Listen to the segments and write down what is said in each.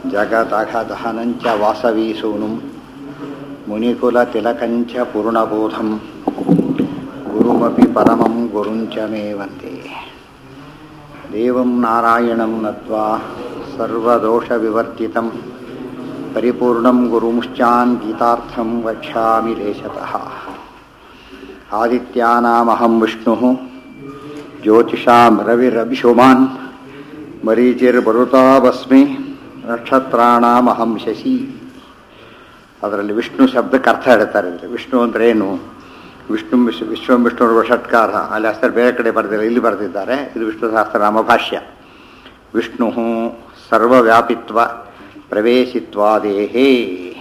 जगदघदहनञ्च वासवीसूनुं मुनिकुलतिलकञ्च पूर्णबोधं गुरुमपि परमं गुरुञ्च मे वन्दे देवं नारायणं नत्वा सर्वदोषविवर्जितं परिपूर्णं गुरुमुश्चान् गीतार्थं वक्ष्यामि लेशतः आदित्यानामहं विष्णुः ज्योतिषां रविरभिशुमान् ಮರೀಚಿರ್ಬರುತಾವಸ್ಮಿ ನಕ್ಷತ್ರಾಣಾಮಹಂ ಶಶಿ ಅದರಲ್ಲಿ ವಿಷ್ಣು ಶಬ್ದಕ್ಕೆ ಅರ್ಥ ಹೇಳ್ತಾರೆ ಇಲ್ಲಿ ವಿಷ್ಣು ಅಂದ್ರೆ ಏನು ವಿಷ್ಣು ವಿಶ್ವ ವಿಶ್ವಂ ವಿಷ್ಣು ಷಟ್ಕಾರ ಅಲ್ಲಿ ಹೆಸರು ಬೇರೆ ಕಡೆ ಬರೆದಿಲ್ಲ ಇಲ್ಲಿ ಬರೆದಿದ್ದಾರೆ ಇದು ವಿಷ್ಣು ಸಹಸ್ರನಾಮ ಭಾಷ್ಯ ವಿಷ್ಣು ಸರ್ವವ್ಯಾಪಿತ್ವ ಪ್ರವೇಶಿತ್ವಾದೇಹೇ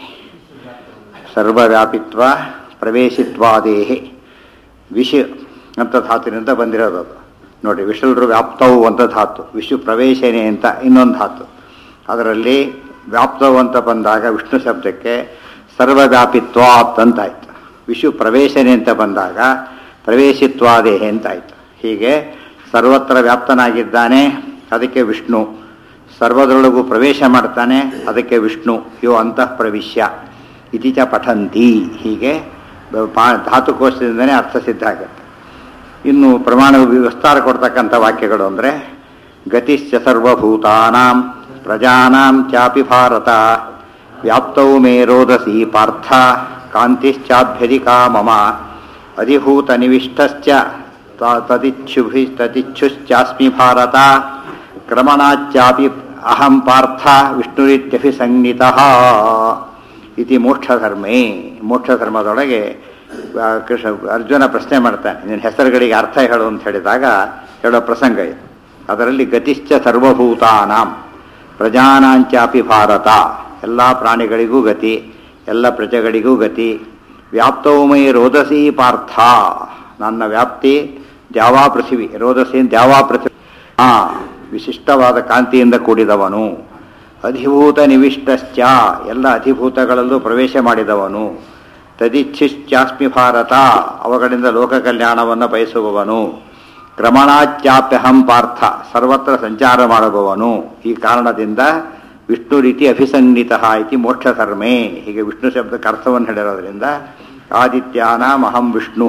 ಸರ್ವವ್ಯಾಪಿತ್ವ ಪ್ರವೇಶಿತ್ವಾದೇಹೇ ವಿಷ ಅಂತ ಧಾತುವಿನಿಂದ ಬಂದಿರೋದು ಅದು ನೋಡಿ ವಿಶ್ವಲ್ರು ವ್ಯಾಪ್ತವು ಅಂತ ಧಾತು ವಿಶ್ವ ಪ್ರವೇಶನೆ ಅಂತ ಇನ್ನೊಂದು ಧಾತು ಅದರಲ್ಲಿ ವ್ಯಾಪ್ತವು ಅಂತ ಬಂದಾಗ ವಿಷ್ಣು ಶಬ್ದಕ್ಕೆ ಸರ್ವವ್ಯಾಪಿತ್ವಾತ್ ಅಂತಾಯ್ತು ವಿಶ್ವ ಪ್ರವೇಶನೆ ಅಂತ ಬಂದಾಗ ಪ್ರವೇಶಿತ್ವಾದೇಹೆ ಅಂತಾಯ್ತು ಹೀಗೆ ಸರ್ವತ್ರ ವ್ಯಾಪ್ತನಾಗಿದ್ದಾನೆ ಅದಕ್ಕೆ ವಿಷ್ಣು ಸರ್ವದರೊಳಗೂ ಪ್ರವೇಶ ಮಾಡ್ತಾನೆ ಅದಕ್ಕೆ ವಿಷ್ಣು ಯೋ ಅಂತಃ ಪ್ರವಿಶ್ಯ ಇತಿಚ ಪಠಂತಿ ಹೀಗೆ ಧಾತುಕೋಶದಿಂದನೇ ಅರ್ಥ ಸಿದ್ಧ ಆಗುತ್ತೆ ಇನ್ನು ಪ್ರಮಾಣ ವಿಸ್ತಾರ ಕೊಡ್ತಕ್ಕಂಥ ವಾಕ್ಯಗಳು ಅಂದರೆ ಗತಿಶ್ಚ ಸರ್ವಭೂತಾನಾಂ ಪ್ರಜಾನಾಂ ಚಾಪಿ ಭಾರತ ವ್ಯಾಪ್ತೌ ಮೇ ರೋದಸಿ ಪಾರ್ಥ ಕಾಂತಿಶ್ಚಾಭ್ಯಧಿಕಾ ಮಮ ಅಧಿಭೂತ ನಿವಿಷ್ಟಶ್ಚ ತದಿಚ್ಛುಭಿ ತದಿಚ್ಛುಶ್ಚಾಸ್ಮಿ ಭಾರತ ಕ್ರಮಣಾಚ್ಚಾಪಿ ಅಹಂ ಪಾರ್ಥ ವಿಷ್ಣುರಿತ್ಯಭಿಸಂಜ್ಞಿತಃ ಇತಿ ಮೋಕ್ಷಧರ್ಮೇ ಮೋಕ್ಷಧರ್ಮದೊಳಗೆ ಕೃಷ್ಣ ಅರ್ಜುನ ಪ್ರಶ್ನೆ ಮಾಡ್ತಾನೆ ನಿನ್ನ ಹೆಸರುಗಳಿಗೆ ಅರ್ಥ ಹೇಳು ಅಂತ ಹೇಳಿದಾಗ ಹೇಳೋ ಪ್ರಸಂಗ ಇದು ಅದರಲ್ಲಿ ಗತಿಶ್ಚ ಸರ್ವಭೂತಾನಾಂ ಪ್ರಜಾನಾಂಚಾಪಿ ಭಾರತ ಎಲ್ಲ ಪ್ರಾಣಿಗಳಿಗೂ ಗತಿ ಎಲ್ಲ ಪ್ರಜೆಗಳಿಗೂ ಗತಿ ವ್ಯಾಪ್ತೌಮೈ ರೋದಸಿ ಪಾರ್ಥ ನನ್ನ ವ್ಯಾಪ್ತಿ ದ್ಯಾವಾ ಪೃಥಿವಿ ರೋದಸಿ ದ್ಯಾವಾ ಪೃಥಿವಿ ಹಾ ವಿಶಿಷ್ಟವಾದ ಕಾಂತಿಯಿಂದ ಕೂಡಿದವನು ಅಧಿಭೂತ ನಿವಿಷ್ಟಶ್ಚ ಎಲ್ಲ ಅಧಿಭೂತಗಳಲ್ಲೂ ಪ್ರವೇಶ ಮಾಡಿದವನು ತದಿಚ್ಛಿಶ್ಚಾಸ್ಮಿ ಭಾರತ ಅವುಗಳಿಂದ ಲೋಕ ಕಲ್ಯಾಣವನ್ನು ಬಯಸುವವನು ಕ್ರಮಣಾಚ್ಯಾಪ್ಯಹಂ ಪಾರ್ಥ ಸರ್ವತ್ರ ಸಂಚಾರ ಮಾಡುವವನು ಈ ಕಾರಣದಿಂದ ವಿಷ್ಣು ರೀತಿ ಅಭಿಸಂಗಿತ ಇತಿ ಮೋಕ್ಷಧರ್ಮೇ ಹೀಗೆ ವಿಷ್ಣು ಶಬ್ದಕ್ಕೆ ಅರ್ಥವನ್ನು ಹೇಳಿರೋದ್ರಿಂದ ಆದಿತ್ಯಾನಾಂ ಅಹಂ ವಿಷ್ಣು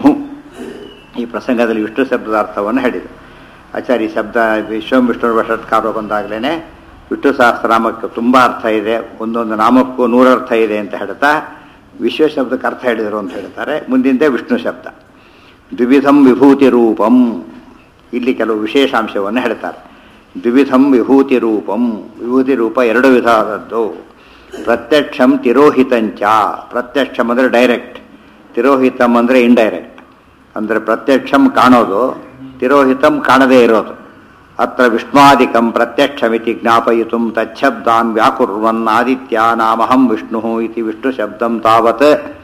ಈ ಪ್ರಸಂಗದಲ್ಲಿ ವಿಷ್ಣು ಶಬ್ದದ ಅರ್ಥವನ್ನು ಹೇಳಿದರು ಆಚಾರ್ಯ ಶಬ್ದ ವಿಶ್ವಂ ವಿಷ್ಣು ಷಟ್ಕಾರ ಬಂದಾಗಲೇ ವಿಷ್ಣು ಸಹಸ್ರನಾಮಕ್ಕೆ ತುಂಬ ಅರ್ಥ ಇದೆ ಒಂದೊಂದು ನಾಮಕ್ಕೂ ನೂರರ್ಥ ಇದೆ ಅಂತ ಹೇಳ್ತಾ ವಿಶ್ವ ಶಬ್ದಕ್ಕೆ ಅರ್ಥ ಹೇಳಿದರು ಅಂತ ಹೇಳ್ತಾರೆ ಮುಂದಿಂದೆ ವಿಷ್ಣು ಶಬ್ದ ದ್ವಿವಿಧಂ ವಿಭೂತಿ ರೂಪಂ ಇಲ್ಲಿ ಕೆಲವು ವಿಶೇಷಾಂಶವನ್ನು ಹೇಳ್ತಾರೆ ದ್ವಿವಿಧಂ ವಿಭೂತಿ ರೂಪಂ ವಿಭೂತಿ ರೂಪ ಎರಡು ವಿಧವಾದದ್ದು ಪ್ರತ್ಯಕ್ಷಂ ತಿರೋಹಿತಂಚ ಪ್ರತ್ಯಕ್ಷಂ ಅಂದರೆ ಡೈರೆಕ್ಟ್ ತಿರೋಹಿತಂ ಅಂದರೆ ಇಂಡೈರೆಕ್ಟ್ ಅಂದರೆ ಪ್ರತ್ಯಕ್ಷಂ ಕಾಣೋದು ತಿರೋಹಿತಂ ಕಾಣದೇ ಇರೋದು ಅತ್ರ ವಿಷ್ಣಾದಿಕಂ ಪ್ರತ್ಯಕ್ಷಮಿತಿ ಜ್ಞಾಪಯಿತು ತಚ್ಛಬ್ದಾನ್ ವ್ಯಾಕುರ್ವನ್ ಆದಿತ್ಯಾನಾಮಹಂ ವಿಷ್ಣು ಇತಿ ವಿಷ್ಣು ಶಬ್ದಂ ತಾವತ್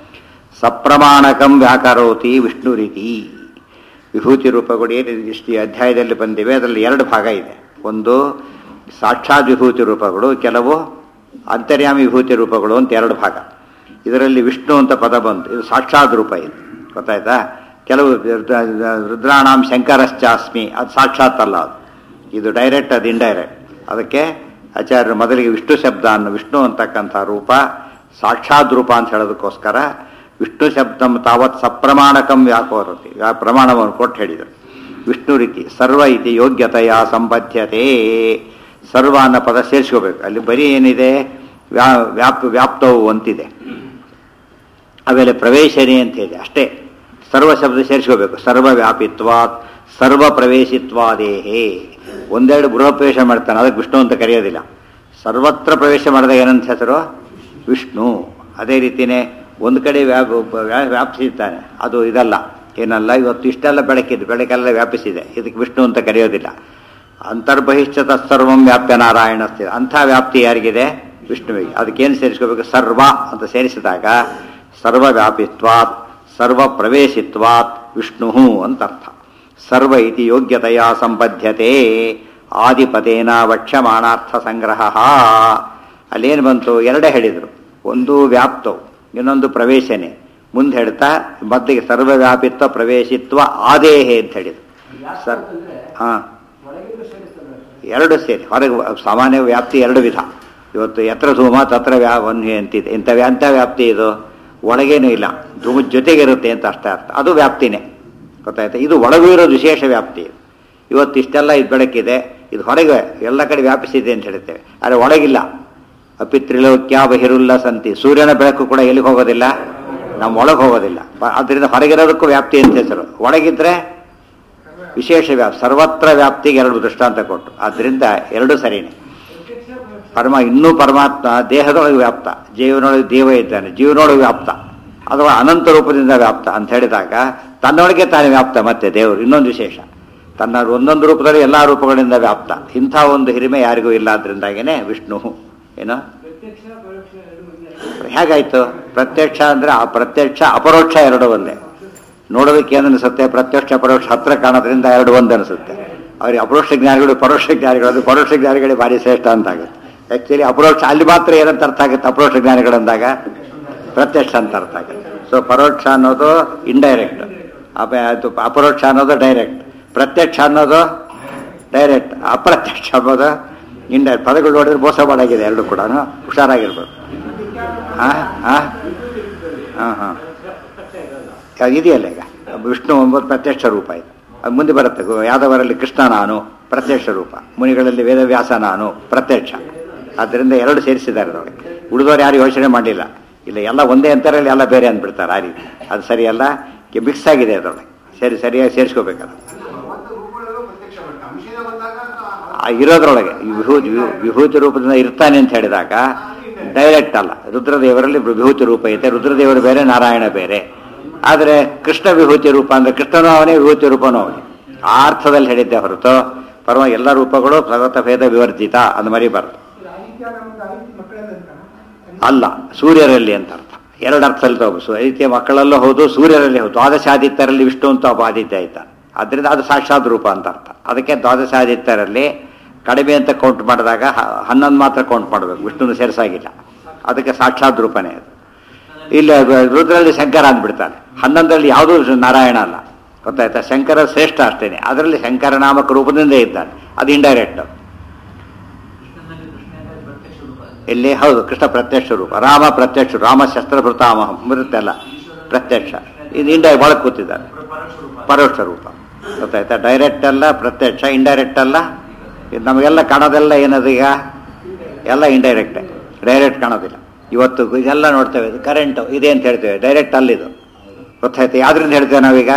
ಸಪ್ರಮಾಣಕಂ ವ್ಯಾಕರೋತಿ ವಿಷ್ಣು ರೀತಿ ವಿಭೂತಿ ರೂಪಗಳು ಏನು ಇಷ್ಟು ಅಧ್ಯಾಯದಲ್ಲಿ ಬಂದಿವೆ ಅದರಲ್ಲಿ ಎರಡು ಭಾಗ ಇದೆ ಒಂದು ಸಾಕ್ಷಾತ್ ವಿಭೂತಿ ರೂಪಗಳು ಕೆಲವು ಅಂತರ್ಯಾಮಿ ವಿಭೂತಿ ರೂಪಗಳು ಅಂತ ಎರಡು ಭಾಗ ಇದರಲ್ಲಿ ವಿಷ್ಣು ಅಂತ ಪದ ಬಂತು ಇದು ಸಾಕ್ಷಾತ್ ರೂಪ ಇದು ಗೊತ್ತಾಯ್ತಾ ಕೆಲವು ರುದ್ರಾಣಾಂ ಶಂಕರಶ್ಚಾಸ್ಮಿ ಅದು ಸಾಕ್ಷಾತ್ ಅಲ್ಲ ಅದು ಇದು ಡೈರೆಕ್ಟ್ ಅದು ಇಂಡೈರೆಕ್ಟ್ ಅದಕ್ಕೆ ಆಚಾರ್ಯರು ಮೊದಲಿಗೆ ವಿಷ್ಣು ಶಬ್ದ ಅನ್ನು ವಿಷ್ಣು ಅಂತಕ್ಕಂಥ ರೂಪ ಸಾಕ್ಷಾತ್ ರೂಪ ಅಂತ ಹೇಳೋದಕ್ಕೋಸ್ಕರ ವಿಷ್ಣು ಶಬ್ದಂ ತಾವತ್ ಸಪ್ರಮಾಣಕಂ ವ್ಯಾಕೋರತಿ ಪ್ರಮಾಣವನ್ನು ಕೊಟ್ಟು ಹೇಳಿದರು ವಿಷ್ಣು ರೀತಿ ಸರ್ವ ಇತಿ ಯೋಗ್ಯತೆಯ ಸಂಬದ್ಧತೆ ಸರ್ವ ಅನ್ನೋ ಪದ ಸೇರಿಸ್ಕೋಬೇಕು ಅಲ್ಲಿ ಬರೀ ಏನಿದೆ ವ್ಯಾ ವ್ಯಾಪ್ ವ್ಯಾಪ್ತವು ಅಂತಿದೆ ಆಮೇಲೆ ಪ್ರವೇಶನೆ ಅಂತ ಇದೆ ಅಷ್ಟೇ ಸರ್ವ ಶಬ್ದ ಸೇರಿಸ್ಕೋಬೇಕು ಸರ್ವ ವ್ಯಾಪಿತ್ವಾತ್ ಸರ್ವ ಪ್ರವೇಶಿತ್ವಾದೇಹೇ ಒಂದೆರಡು ಗೃಹ ಪ್ರವೇಶ ಮಾಡ್ತಾನೆ ಅದಕ್ಕೆ ವಿಷ್ಣು ಅಂತ ಕರೆಯೋದಿಲ್ಲ ಸರ್ವತ್ರ ಪ್ರವೇಶ ಮಾಡಿದಾಗ ಏನಂತ ಹೆಸರು ವಿಷ್ಣು ಅದೇ ರೀತಿಯೇ ಒಂದು ಕಡೆ ವ್ಯಾಪ ವ್ಯಾಪಿಸಿದ್ದಾನೆ ಅದು ಇದಲ್ಲ ಏನಲ್ಲ ಇವತ್ತು ಇಷ್ಟೆಲ್ಲ ಬೆಳಕಿದ್ದು ಬೆಳಕೆಲ್ಲ ವ್ಯಾಪಿಸಿದೆ ಇದಕ್ಕೆ ವಿಷ್ಣು ಅಂತ ಕರೆಯೋದಿಲ್ಲ ಅಂತರ್ಬಹಿಷ್ಠ ತತ್ಸರ್ವಂ ವ್ಯಾಪ್ಯ ನಾರಾಯಣ ಅಂಥ ವ್ಯಾಪ್ತಿ ಯಾರಿಗಿದೆ ವಿಷ್ಣುವಿಗೆ ಅದಕ್ಕೇನು ಸೇರಿಸ್ಕೋಬೇಕು ಸರ್ವ ಅಂತ ಸೇರಿಸಿದಾಗ ಸರ್ವ ವ್ಯಾಪಿತ್ವಾತ್ ಸರ್ವ ಪ್ರವೇಶಿತ್ವಾತ್ ವಿಷ್ಣು ಅಂತ ಅರ್ಥ ಸರ್ವ ಇತಿ ಯೋಗ್ಯತೆಯ ಸಂಬದ್ಧತೆ ಆದಿಪದೇನ ವಕ್ಷಮಾಣಾರ್ಥ ಸಂಗ್ರಹ ಅಲ್ಲೇನು ಬಂತು ಎರಡೇ ಹೇಳಿದರು ಒಂದು ವ್ಯಾಪ್ತವು ಇನ್ನೊಂದು ಪ್ರವೇಶನೆ ಮುಂದೆ ಹೇಳ್ತಾ ಮೊದಲಿಗೆ ಸರ್ವವ್ಯಾಪಿತ್ವ ಪ್ರವೇಶಿತ್ವ ಆದೇಹೆ ಅಂತ ಹೇಳಿದ್ರು ಸರ್ ಹಾಂ ಎರಡು ಸೇರಿ ಹೊರಗೆ ಸಾಮಾನ್ಯ ವ್ಯಾಪ್ತಿ ಎರಡು ವಿಧ ಇವತ್ತು ಎತ್ರ ಧೂಮ ತತ್ರ ವ್ಯಾ ವನ್ಹಿ ಅಂತಿದೆ ಇಂಥ ವ್ಯಾ- ಎಂಥ ವ್ಯಾಪ್ತಿ ಇದು ಒಳಗೇನೂ ಇಲ್ಲ ಧೂಮ ಜೊತೆಗಿರುತ್ತೆ ಅಂತ ಅಷ್ಟೇ ಅರ್ಥ ಅದು ವ್ಯಾಪ್ತಿನೇ ಗೊತ್ತಾಯ್ತಾ ಇದು ಒಳಗೂ ಇರೋದು ವಿಶೇಷ ವ್ಯಾಪ್ತಿ ಇವತ್ತು ಇಷ್ಟೆಲ್ಲ ಇದು ಬೆಳಕಿದೆ ಇದು ಹೊರಗೆ ಎಲ್ಲ ಕಡೆ ವ್ಯಾಪಿಸಿದೆ ಅಂತ ಹೇಳ್ತೇವೆ ಆದರೆ ಒಳಗಿಲ್ಲ ಅಪಿತ್ರಿಲೋಕ್ಯ ಬಹಿರುಲ್ಲ ಸಂತಿ ಸೂರ್ಯನ ಬೆಳಕು ಕೂಡ ಎಲ್ಲಿಗೆ ಹೋಗೋದಿಲ್ಲ ನಮ್ಮ ಒಳಗೆ ಹೋಗೋದಿಲ್ಲ ಬ- ಅದರಿಂದ ಹೊರಗಿರೋದಕ್ಕೂ ವ್ಯಾಪ್ತಿ ಅಂತ ಹೆಸರು ಒಳಗಿದ್ರೆ ವಿಶೇಷ ವ್ಯಾಪ್ತಿ ಸರ್ವತ್ರ ವ್ಯಾಪ್ತಿಗೆ ಎರಡು ದೃಷ್ಟಾಂತ ಕೊಟ್ಟು ಆದ್ದರಿಂದ ಎರಡೂ ಸರಿನೇ ಪರಮ ಇನ್ನೂ ಪರಮಾತ್ಮ ದೇಹದೊಳಗೆ ವ್ಯಾಪ್ತ ಜೀವನೊಳಗೆ ದೇವ ಇದ್ದಾನೆ ಜೀವನೊಳಗೆ ವ್ಯಾಪ್ತ ಅಥವಾ ಅನಂತ ರೂಪದಿಂದ ವ್ಯಾಪ್ತ ಅಂತ ಹೇಳಿದಾಗ ತನ್ನೊಳಗೆ ತಾನೇ ವ್ಯಾಪ್ತ ಮತ್ತೆ ದೇವರು ಇನ್ನೊಂದು ವಿಶೇಷ ತನ್ನ ಒಂದೊಂದು ರೂಪದಲ್ಲಿ ಎಲ್ಲ ರೂಪಗಳಿಂದ ವ್ಯಾಪ್ತ ಇಂಥ ಒಂದು ಹಿರಿಮೆ ಯಾರಿಗೂ ಇಲ್ಲ ಆದ್ರಿಂದಾಗೇನೆ ವಿಷ್ಣು ಏನು ಹೇಗಾಯ್ತು ಪ್ರತ್ಯಕ್ಷ ಅಂದ್ರೆ ಆ ಪ್ರತ್ಯಕ್ಷ ಅಪರೋಕ್ಷ ಎರಡು ಒಂದೇ ನೋಡೋದಕ್ಕೆ ಏನು ಅನಿಸುತ್ತೆ ಪ್ರತ್ಯಕ್ಷ ಪರೋಕ್ಷ ಹತ್ರ ಕಾಣೋದ್ರಿಂದ ಎರಡು ಒಂದು ಅನಿಸುತ್ತೆ ಅವ್ರಿಗೆ ಅಪರೋಕ್ಷ ಜ್ಞಾನಿಗಳು ಪರೋಕ್ಷ ಜ್ಞಾನಿಗಳು ಅದು ಪರೋಕ್ಷ ಜ್ಞಾನಿಗಳೇ ಭಾರಿ ಶ್ರೇಷ್ಠ ಅಂತ ಆಗುತ್ತೆ ಆ್ಯಕ್ಚುಲಿ ಅಪರೋಕ್ಷ ಅಲ್ಲಿ ಮಾತ್ರ ಏನಂತ ಅರ್ಥ ಆಗುತ್ತೆ ಅಪರೋಕ್ಷ ಜ್ಞಾನಿಗಳಂದಾಗ ಪ್ರತ್ಯಕ್ಷ ಅಂತ ಅರ್ಥ ಆಗುತ್ತೆ ಸೊ ಪರೋಕ್ಷ ಅನ್ನೋದು ಇಂಡೈರೆಕ್ಟ್ ಅದು ಅಪರೋಕ್ಷ ಅನ್ನೋದು ಡೈರೆಕ್ಟ್ ಪ್ರತ್ಯಕ್ಷ ಅನ್ನೋದು ಡೈರೆಕ್ಟ್ ಅಪ್ರತ್ಯಕ್ಷ ಅನ್ನೋದು ಇಂಡೈರೆಕ್ಟ್ ಪದಗಳು ನೋಡಿದ್ರೆ ಮೋಸ ಮಾಡಾಗಿದೆ ಎರಡು ಕೂಡ ಹುಷಾರಾಗಿರ್ಬೇಕು ಹಾಂ ಹಾಂ ಹಾಂ ಹಾಂ ಅದು ಇದೆಯಲ್ಲ ಈಗ ವಿಷ್ಣು ಒಂಬತ್ತು ಪ್ರತ್ಯಕ್ಷ ರೂಪ ಇದೆ ಅದು ಮುಂದೆ ಬರುತ್ತೆ ಗು- ಯಾದವರಲ್ಲಿ ಕೃಷ್ಣ ನಾನು ಪ್ರತ್ಯಕ್ಷ ರೂಪ ಮುನಿಗಳಲ್ಲಿ ವೇದವ್ಯಾಸ ನಾನು ಪ್ರತ್ಯಕ್ಷ ಆದ್ದರಿಂದ ಎರಡು ಸೇರಿಸಿದ್ದಾರೆ ಅದರೊಳಗೆ ಉಳಿದವರು ಯಾರು ಯೋಚನೆ ಮಾಡಲಿಲ್ಲ ಇಲ್ಲ ಎಲ್ಲ ಒಂದೇ ಅಂತಾರಲ್ಲಿ ಎಲ್ಲ ಬೇರೆ ಅಂದ್ಬಿಡ್ತಾರೆ ಆ ರೀತಿ ಅದು ಸರಿಯಲ್ಲ ಮಿಕ್ಸ್ ಆಗಿದೆ ಅದರೊಳಗೆ ಸರಿ ಸರಿಯಾಗಿ ಸೇರಿಸ್ಕೋಬೇಕಲ್ಲ ಒಂದು ರೂಪಗಳು ಪ್ರತ್ಯಕ್ಷ ಬಟ್ ಅಂಶದ ಬಂದಾಗ ಆ ಇರೋದ್ರೊಳಗೆ ಈ ವಿಭೂತಿ ವಿಭೂ- ವಿಭೂತಿ ರೂಪದಿಂದ ಇರ್ತಾನೆ ಅಂತ ಹೇಳಿದಾಗ ಡೈರೆಕ್ಟ್ ಅಲ್ಲ ರುದ್ರದೇವರಲ್ಲಿ ವಿಭೂತಿ ರೂಪ ಐತೆ ರುದ್ರದೇವರು ಬೇರೆ ನಾರಾಯಣ ಬೇರೆ ಆದರೆ ಕೃಷ್ಣ ವಿಭೂತಿ ರೂಪ ಅಂದ್ರೆ ಕೃಷ್ಣನೂ ಅವನೇ ವಿಭೂತಿ ರೂಪನೂ ಅವನೇ ಆ ಅರ್ಥದಲ್ಲಿ ಹೇಳಿದ್ದೆ ಹೊರತು ಪರಮ ಎಲ್ಲ ರೂಪಗಳು ಭಗವತ ಭೇದ ವಿವರ್ಜಿತ ಅಂದ ಮರಿಬಾರ್ದು ಅಲ್ಲ ಸೂರ್ಯರಲ್ಲಿ ಅಂತ ಅರ್ಥ ಎರಡು ಅರ್ಥದಲ್ಲಿ ತಗೋಸು ಐತಿಯ ಮಕ್ಕಳಲ್ಲೂ ಹೌದು ಸೂರ್ಯರಲ್ಲಿ ಹೌದು ದ್ವಾದಶಾದಿತ್ಯರಲ್ಲಿ ವಿಷ್ಣು ಅಂತ ಒಬ್ಬ ಆದಿತ್ಯ ಆಯ್ತ ಅದರಿಂದ ಅದು ಸಾಕ್ಷಾತ್ ರೂಪ ಅಂತ ಅರ್ಥ ಅದಕ್ಕೆ ದ್ವಾದಶಾದಿತ್ಯರಲ್ಲಿ ಕಡಿಮೆ ಅಂತ ಕೌಂಟ್ ಮಾಡಿದಾಗ ಹ- ಹನ್ನೊಂದು ಮಾತ್ರ ಕೌಂಟ್ ಮಾಡಬೇಕು ವಿಷ್ಣುನ ಸೇರಿಸಾಗಿಲ್ಲ ಅದಕ್ಕೆ ಸಾಕ್ಷಾತ್ ರೂಪನೇ ಅದು ಇಲ್ಲ ರುದ್ರಲ್ಲಿ ಶಂಕರ ಅಂದ್ಬಿಡ್ತಾನೆ ಹನ್ನೊಂದರಲ್ಲಿ ಯಾವುದೂ ನಾರಾಯಣ ಅಲ್ಲ ಗೊತ್ತಾಯ್ತಾ ಶಂಕರ ಶ್ರೇಷ್ಠ ಅಷ್ಟೇನೆ ಅದರಲ್ಲಿ ಶಂಕರ ನಾಮಕ ರೂಪದಿಂದ ಇದ್ದಾನೆ ಅದು ಇಂಡೈರೆಕ್ಟ್ ಇಲ್ಲಿ ಹೌದು ಕೃಷ್ಣ ಪ್ರತ್ಯಕ್ಷ ರೂಪ ರಾಮ ಪ್ರತ್ಯಕ್ಷ ರಾಮ ಶಸ್ತ್ರಭೃತಾಮ ಬರುತ್ತಲ್ಲ ಪ್ರತ್ಯಕ್ಷ ಇದು ಇಂಡೈ ಒಳಗೆ ಕೂತಿದ್ದಾನೆ ಪರೋಕ್ಷ ರೂಪ ಗೊತ್ತಾಯ್ತಾ ಡೈರೆಕ್ಟ್ ಅಲ್ಲ ಪ್ರತ್ಯಕ್ಷ ಇಂಡೈರೆಕ್ಟ್ ಅಲ್ಲ ಇದು ನಮಗೆಲ್ಲ ಕಾಣೋದೆಲ್ಲ ಏನದು ಈಗ ಎಲ್ಲ ಇಂಡೈರೆಕ್ಟ್ ಡೈರೆಕ್ಟ್ ಕಾಣೋದಿಲ್ಲ ಇವತ್ತು ಇದೆಲ್ಲ ನೋಡ್ತೇವೆ ಇದು ಕರೆಂಟು ಇದೆ ಅಂತ ಹೇಳ್ತೇವೆ ಡೈರೆಕ್ಟ್ ಅಲ್ಲಿದು ಗೊತ್ತಾಯ್ತು ಯಾವ್ದ್ರಿಂದ ಹೇಳ್ತೇವೆ ನಾವೀಗ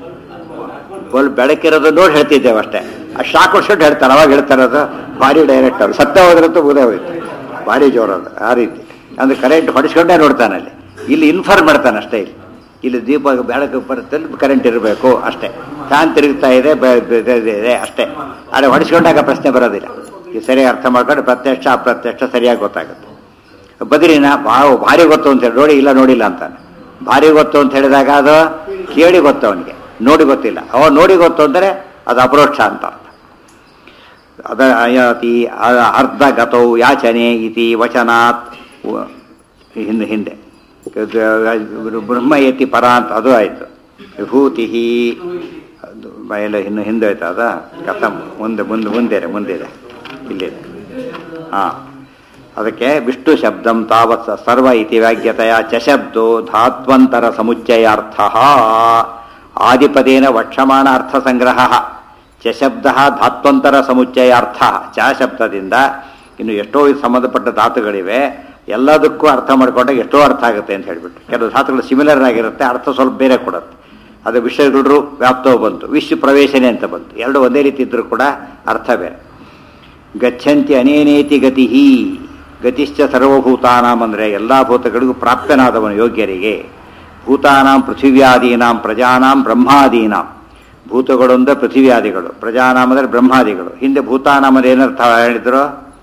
ಬಲ್ ಬೆಳಕಿರೋದು ನೋಡಿ ಹೇಳ್ತಿದ್ದೇವೆ ಅಷ್ಟೇ ಆ ಶಾಕ್ ಹೊಡ್ಸ್ಕೊಂಡು ಹೇಳ್ತಾರೆ ಅವಾಗ ಹೇಳ್ತಾರೆ ಅದು ಭಾರಿ ಡೈರೆಕ್ಟ್ ಅದು ಸತ್ತ ಹೋದ್ರಂತೂ ಬುದೇ ಹೋಯ್ತು ಭಾರಿ ಜೋರದು ಆ ರೀತಿ ಅಂದ್ರೆ ಕರೆಂಟ್ ಹೊಡಿಸ್ಕೊಂಡೇ ನೋಡ್ತಾನೆ ಅಲ್ಲಿ ಇಲ್ಲಿ ಇನ್ಫಾರ್ಮ್ ಮಾಡ್ತಾನೆ ಅಷ್ಟೇ ಇಲ್ಲಿ ಇಲ್ಲಿ ದೀಪ ಬೆಳಕು ಬರುತ್ತೆ ಕರೆಂಟ್ ಇರಬೇಕು ಅಷ್ಟೇ ಫ್ಯಾನ್ ತಿರುಗ್ತಾ ಇದೆ ಬೆ- ಬೆ- ಬೆ- ಬೆ- ಇದೆ ಅಷ್ಟೇ ಆದರೆ ಹೊಡಿಸ್ಕೊಂಡಾಗ ಪ್ರಶ್ನೆ ಬರೋದಿಲ್ಲ ಇದು ಸರಿಯಾಗಿ ಅರ್ಥ ಮಾಡ್ಕೊಂಡು ಪ್ರತ್ಯಕ್ಷ ಅಪ್ರತ್ಯಕ್ಷ ಸರಿಯಾಗಿ ಗೊತ್ತಾಗುತ್ತೆ ಬದಿರಿನ ಬಾ ಭಾರಿ ಗೊತ್ತು ಅಂತ ಹೇಳಿ ನೋಡಿ ಇಲ್ಲ ನೋಡಿಲ್ಲ ಅಂತಾನೆ ಭಾರಿ ಗೊತ್ತು ಅಂತ ಹೇಳಿದಾಗ ಅದು ಕೇಳಿ ಗೊತ್ತು ಅವನಿಗೆ ನೋಡಿ ಗೊತ್ತಿಲ್ಲ ಅವ ನೋಡಿ ಗೊತ್ತು ಅಂದರೆ ಅದು ಅಪರೋಕ್ಷ ಅಂತ ಅರ್ಥ ಅದ ಅಯತಿ ಅ- ಅರ್ಧ ಗತೌ ಯಾಚನೆ ಇತಿ ವಚನಾತ್ ವ- ಹಿಂದೆ ಹಿಂದೆ ಇದು ಬ್ರಹ್ಮಯತಿ ಪರ ಅಂತ ಅದು ಆಯಿತು ವಿಭೂತಿ ಅದು ಎಲ್ಲ ಇನ್ನು ಹಿಂದೆ ಆಯ್ತು ಅದ ಕಥಂ ಮುಂದೆ ಮುಂದೆ ಮುಂದೆ ಇದೆ, ಮುಂದೆ ಇದೆ ಇಲ್ಲಿದೆ ಹಾಂ ಅದಕ್ಕೆ ವಿಷ್ಣು ಶಬ್ದಂ ತಾವತ್ ಸರ್ವ ಇತಿ ವ್ಯಾಗ್ಯತೆಯ ಚ ಶಬ್ದೋ ಧಾತ್ವಂತರ ಸಮುಚ್ಚಯಾರ್ಥ ಆದಿಪದೇನ ವಕ್ಷಮಾಣ ಅರ್ಥ ಸಂಗ್ರಹ ಚ ಶಬ್ದ ಧಾತ್ವಂತರ ಸಮುಚ್ಚಯಾರ್ಥ ಚ ಶಬ್ದದಿಂದ ಇನ್ನು ಎಷ್ಟೋ ಇದು ಸಂಬಂಧಪಟ್ಟ ಧಾತುಗಳಿವೆ ಎಲ್ಲದಕ್ಕೂ ಅರ್ಥ ಮಾಡ್ಕೊಂಡಾಗ ಎಷ್ಟೋ ಅರ್ಥ ಆಗುತ್ತೆ ಅಂತ ಹೇಳ್ಬಿಟ್ಟು ಕೆಲವು ಧಾತುಗಳು ಸಿಮಿಲರ್ ಆಗಿರುತ್ತೆ ಅರ್ಥ ಸ್ವಲ್ಪ ಬೇರೆ ಕೊಡುತ್ತೆ ಅದು ವಿಷಯಗಳು ವ್ಯಾಪ್ತವು ಬಂತು ವಿಶ್ವ ಪ್ರವೇಶನೆ ಅಂತ ಬಂತು ಎರಡು ಒಂದೇ ರೀತಿ ಇದ್ರೂ ಕೂಡ ಅರ್ಥ ಬೇರೆ ಗಚ್ಚಂತಿ ಅನೇನೇತಿ ಗತಿ ಗತಿಶ್ಚ ಸರ್ವಭೂತಾನಾಂ ಅಂದರೆ ಎಲ್ಲ ಭೂತಗಳಿಗೂ ಪ್ರಾಪ್ಯನಾದವನು ಯೋಗ್ಯರಿಗೆ ಭೂತಾನಾಂ ಪೃಥಿವ್ಯಾದೀನಾಂ ಪ್ರಜಾನಾಂ ಬ್ರಹ್ಮಾದೀನಾಂ ಭೂತಗಳು ಅಂದರೆ ಪೃಥಿವ್ಯಾದಿಗಳು ಪ್ರಜಾನಾಮ್ ಅಂದರೆ ಬ್ರಹ್ಮಾದಿಗಳು ಹಿಂದೆ ಭೂತಾನಾಮ್ ಅಂದ್ರೆ ಏನರ್ಥ ಹೇಳಿದ್ರು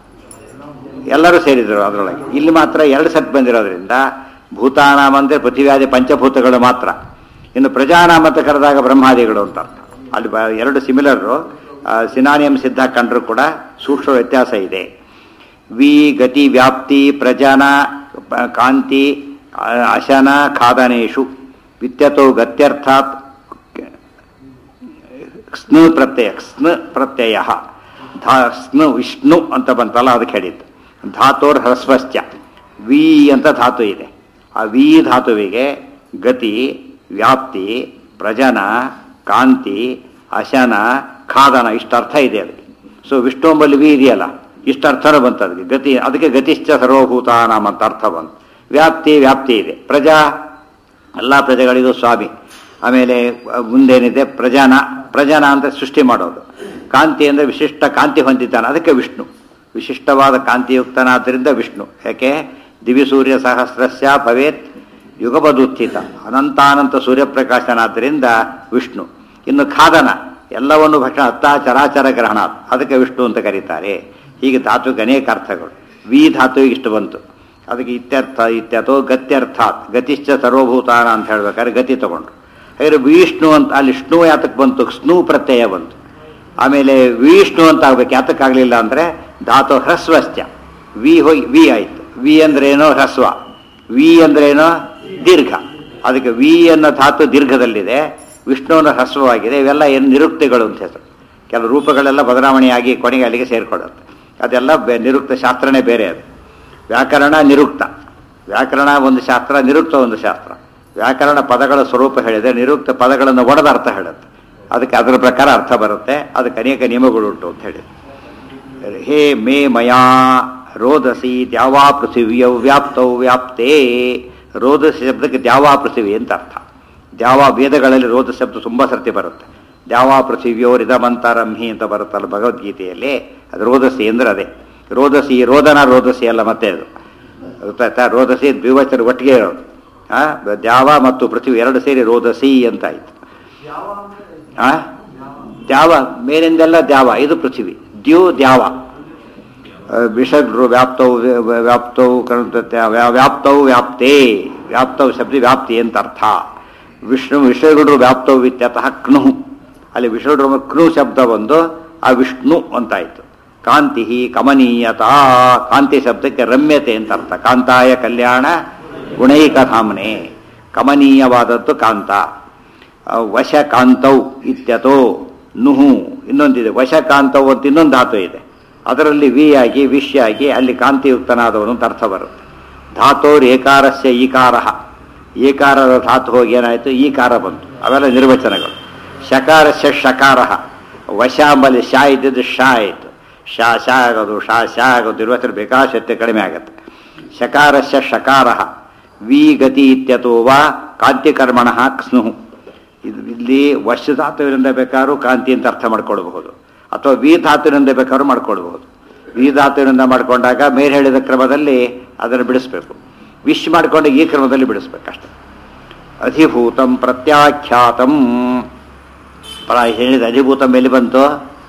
ಎಲ್ಲರೂ ಸೇರಿದರು ಅದರೊಳಗೆ ಇಲ್ಲಿ ಮಾತ್ರ ಎರಡು ಸತ್ ಬಂದಿರೋದ್ರಿಂದ ಭೂತಾನಾಮ್ ಅಂದರೆ ಪೃಥಿವ್ಯಾದಿ ಪಂಚಭೂತಗಳು ಮಾತ್ರ ಇನ್ನು ಪ್ರಜಾನಾಮ ಅಂತ ಕರೆದಾಗ ಬ್ರಹ್ಮಾದಿಗಳು ಅಂತ ಅರ್ಥ ಅಲ್ಲಿ ಬ- ಎರಡು ಸಿಮಿಲರು ಸಿನಾನಿಯಂ ಸಿದ್ಧ ಕಂಡ್ರು ಕೂಡ ಸೂಕ್ಷ್ಮ ವ್ಯತ್ಯಾಸ ಇದೆ ವಿ ಗತಿ ವ್ಯಾಪ್ತಿ ಪ್ರಜನ ಪ- ಕಾಂತಿ ಅ- ಅಶನ ಖಾದನೇಶು ವಿತ್ಯತೋ ಗತ್ಯರ್ಥಾತ್ ಸ್ನು ಪ್ರತ್ಯಯ ಸ್ನ ಪ್ರತ್ಯಯ ಧ ಸ್ನು ವಿಷ್ಣು ಅಂತ ಬಂತಲ್ಲ ಅದಕ್ಕೆ ಹೇಳಿದ್ದು ಧಾತೋರ್ ಹ್ರಸ್ವಶ್ಚ ವಿ ಅಂತ ಧಾತು ಇದೆ ಆ ವಿ ಧಾತುವಿಗೆ ಗತಿ ವ್ಯಾಪ್ತಿ ಪ್ರಜನ ಕಾಂತಿ ಅಶನ ಖಾದನ ಇಷ್ಟು ಅರ್ಥ ಇದೆ ಅದಕ್ಕೆ ಸೊ ವಿಷ್ಣುಂಬಲ್ಲಿ ವಿ ಇದೆಯಲ್ಲ ಇಷ್ಟು ಅರ್ಥನೂ ಬಂತು ಅದಕ್ಕೆ ಗತಿ ಅದಕ್ಕೆ ಗತಿಶ್ಚ ಸರ್ವಭೂತಾನಾಮ್ ಅಂತ ಅರ್ಥ ಬಂತು ವ್ಯಾಪ್ತಿ ವ್ಯಾಪ್ತಿ ಇದೆ ಪ್ರಜಾ ಎಲ್ಲ ಪ್ರಜೆಗಳಿಗೂ ಸ್ವಾಮಿ ಆಮೇಲೆ ಅಹ್, ಮುಂದೇನಿದೆ ಪ್ರಜಾನ ಪ್ರಜಾನ ಅಂತ ಸೃಷ್ಟಿ ಮಾಡೋದು ಕಾಂತಿ ಅಂದರೆ ವಿಶಿಷ್ಟ ಕಾಂತಿ ಹೊಂದಿದ್ದಾನೆ ಅದಕ್ಕೆ ವಿಷ್ಣು ವಿಶಿಷ್ಟವಾದ ಕಾಂತಿಯುಕ್ತನಾದ್ದರಿಂದ ವಿಷ್ಣು ಯಾಕೆ ದಿವಿ ಸೂರ್ಯ ಸಹಸ್ರಸ್ಯ ಭವೇತ್ ಯುಗಪದುತ್ಥಿತ ಅನಂತಾನಂತ ಸೂರ್ಯಪ್ರಕಾಶನಾದ್ದರಿಂದ ವಿಷ್ಣು ಇನ್ನು ಖಾದನ ಎಲ್ಲವನ್ನು ಭಕ್ಷಣ ಹತ್ತ ಚರಾಚರ ಗ್ರಹಣ ಅದಕ್ಕೆ ವಿಷ್ಣು ಅಂತ ಕರೀತಾರೆ ಹೀಗೆ ಧಾತುಗೆ ಅನೇಕ ಅರ್ಥಗಳು ವಿ ಧಾತುವಿಗೆ ಇಷ್ಟು ಬಂತು ಅದಕ್ಕೆ ಇತ್ಯರ್ಥ ಇತ್ಯರ್ಥೋ ಗತ್ಯರ್ಥಾತ್ ಗತಿಶ್ಚ ಸರ್ವಭೂತಾನ ಅಂತ ಹೇಳ್ಬೇಕಾದ್ರೆ ಗತಿ ತಗೊಂಡ್ರು ಹಾಗಾದ್ರೆ ವಿಷ್ಣು ಅಂತ ಅಲ್ಲಿ ವಿಷ್ಣು ಯಾತಕ್ಕೆ ಬಂತು ಸ್ನು ಪ್ರತ್ಯಯ ಬಂತು ಆಮೇಲೆ ವಿಷ್ಣು ಅಂತ ಆಗ್ಬೇಕು ಯಾತಕ್ಕಾಗಲಿಲ್ಲ ಅಂದರೆ ಧಾತು ಹ್ರಸ್ವಶ್ಚ ವಿ ಹೋಗಿ ವಿ ಆಯಿತು ವಿ ಅಂದ್ರೇನೋ ಹ್ರಸ್ವ ವಿ ಅಂದ್ರೇನೋ ದೀರ್ಘ ಅದಕ್ಕೆ ವಿ ಅನ್ನೋ ಧಾತು ದೀರ್ಘದಲ್ಲಿದೆ ವಿಷ್ಣುವಿನ ಹ್ರಸ್ವವಾಗಿದೆ ಇವೆಲ್ಲ ಏನು ನಿರುಕ್ತಿಗಳು ಅಂತ ಹೆಸರು ಕೆಲವು ರೂಪಗಳೆಲ್ಲ ಬದಲಾವಣೆಯಾಗಿ ಕೊನೆಗೆ ಅಲ್ಲಿಗೆ ಸೇರಿಕೊಳ್ಳುತ್ತೆ ಅದೆಲ್ಲ ಬೆ- ನಿರುಕ್ತ ಶಾಸ್ತ್ರನೇ ಬೇರೆ ಅದು ವ್ಯಾಕರಣ ನಿರುಕ್ತ ವ್ಯಾಕರಣ ಒಂದು ಶಾಸ್ತ್ರ ನಿರುಕ್ತ ಒಂದು ಶಾಸ್ತ್ರ ವ್ಯಾಕರಣ ಪದಗಳ ಸ್ವರೂಪ ಹೇಳಿದೆ ನಿರುಕ್ತ ಪದಗಳನ್ನು ಒಡೆದ ಅರ್ಥ ಹೇಳುತ್ತೆ ಅದಕ್ಕೆ ಅದರ ಪ್ರಕಾರ ಅರ್ಥ ಬರುತ್ತೆ ಅದಕ್ಕೆ ಅನೇಕ ನಿಯಮಗಳುಂಟು ಅಂತ ಹೇಳಿ ಹೇ ಮೇ ಮಯಾ ರೋದಸಿ ದ್ಯಾವಾ ಪೃಥಿವಿಯ ವ್ಯಾಪ್ತೌ ವ್ಯಾಪ್ತೇ ರೋದಸಿ ಶಬ್ದಕ್ಕೆ ದ್ಯಾವಾ ಪೃಥಿವಿ ಅಂತ ಅರ್ಥ ದ್ಯಾವಾ ವೇದಗಳಲ್ಲಿ ರೋದ ಶಬ್ದ ತುಂಬ ಸರ್ತಿ ಬರುತ್ತೆ ದ್ಯಾವಾ ಪೃಥಿವಿಯೋರಿದಮಂತರಂಹಿ ಅಂತ ಬರುತ್ತಲ್ಲ ಭಗವದ್ಗೀತೆಯಲ್ಲಿ ಅದು ರೋದಸಿ ಅಂದ್ರೆ ಅದೇ ರೋದಸಿ ರೋದನ ರೋದಸಿ ಅಲ್ಲ ಮತ್ತೆ ಅದು ಗೊತ್ತಾಯ್ತಾ ರೋದಸಿ ದ್ವಿವಚನ ಒಟ್ಟಿಗೆ ಇರೋದು ಆ ದ್ಯಾವ ಮತ್ತು ಪೃಥ್ವಿ ಎರಡು ಸೇರಿ ರೋದಸಿ ಅಂತ ಆಯ್ತು ಆ ದ್ಯಾವ ಮೇಲಿಂದೆಲ್ಲ ದ್ಯಾವ ಇದು ಪೃಥ್ವಿ ದ್ಯು ದ್ಯಾವ ಆ, ವಿಷಗ್ರು ವ್ಯಾಪ್ತವು ವ್ಯ- ವ್ಯಾಪ್ತವು ಕರುಣತೆ ವ್ಯಾ- ವ್ಯಾಪ್ತವು ವ್ಯಾಪ್ತೇ ವ್ಯಾಪ್ತವು ಶಬ್ದ ವ್ಯಾಪ್ತಿ ಅಂತ ಅರ್ಥ ವಿಷ್ಣು ವಿಷಯಗಳು ವ್ಯಾಪ್ತವು ಇತ್ಯತಃ ಕ್ನು ಅಲ್ಲಿ ವಿಷಯಗಳು ಕ್ನು ಶಬ್ದ ಬಂದು ಆ ವಿಷ್ಣು ಅಂತಾಯ್ತು ಕಾಂತಿ ಕಮನೀಯತಾ ಕಾಂತಿ ಶಬ್ದಕ್ಕೆ ರಮ್ಯತೆ ಅಂತ ಅರ್ಥ ಕಾಂತಾಯ ಕಲ್ಯಾಣ ಗುಣೈಕಧಾಮ್ನೆ ಕಮನೀಯವಾದದ್ದು ಕಾಂತ ಆ, ವಶಕಾಂತೌ ಇತ್ಯತೋ ನುಹು ಇನ್ನೊಂದಿದೆ ವಶಕಾಂತವು ಅಂತ ಇನ್ನೊಂದು ಧಾತು ಇದೆ ಅದರಲ್ಲಿ ವಿ ಆಗಿ ವಿಷ್ ಆಗಿ ಅಲ್ಲಿ ಕಾಂತಿಯುಕ್ತನಾದವನು ಅಂತ ಅರ್ಥ ಬರುತ್ತೆ ಧಾತೋರ್ ಏಕಾರಸ್ಯ ಈಕಾರ ಏಕಾರದ ಧಾತು ಹೋಗಿ ಏನಾಯಿತು ಈಕಾರ ಬಂತು ಅವೆಲ್ಲ ನಿರ್ವಚನಗಳು ಶಕಾರಸ್ಯ ಶಕಾರ ವಶ ಅಂಬಲ್ಲಿ ಶಾ ಇದ್ದಿದ್ದು ಶಾ ಆಯಿತು ಶಾ ಶಾ ಆಗೋದು ಶಾ ಶಾ ಆಗೋದು ನಿರ್ವಚನ ಬೇಕಾಶತ್ತೆ ಕಡಿಮೆ ಆಗುತ್ತೆ ಶಕಾರಸ್ಯ ಶಕಾರ ವಿ ಗತಿ ಇತ್ಯತೋ ವಾ ಕಾಂತಿಕರ್ಮಣ ಸ್ನುಹು ಇದು ಇಲ್ಲಿ ವರ್ಷ ಧಾತುವಿನಿಂದ ಬೇಕಾದ್ರೂ ಕಾಂತಿ ಅಂತ ಅರ್ಥ ಮಾಡ್ಕೊಳ್ಬಹುದು ಅಥವಾ ವಿ ಧಾತುವಿನಿಂದ ಬೇಕಾದ್ರೂ ಮಾಡ್ಕೊಳ್ಬಹುದು ವಿ ಧಾತುವಿನಿಂದ ಮಾಡ್ಕೊಂಡಾಗ ಮೇಲೆ ಹೇಳಿದ ಕ್ರಮದಲ್ಲಿ ಅದನ್ನು ಬಿಡಿಸ್ಬೇಕು ವಿಶ್ ಮಾಡಿಕೊಂಡು ಈ ಕ್ರಮದಲ್ಲಿ ಬಿಡಿಸ್ಬೇಕಷ್ಟೆ ಅಧಿಭೂತಂ ಪ್ರತ್ಯಾಖ್ಯಾತಂ ಪರ ಹೇಳಿದ ಅಧಿಭೂತಂ ಎಲ್ಲಿ ಬಂತು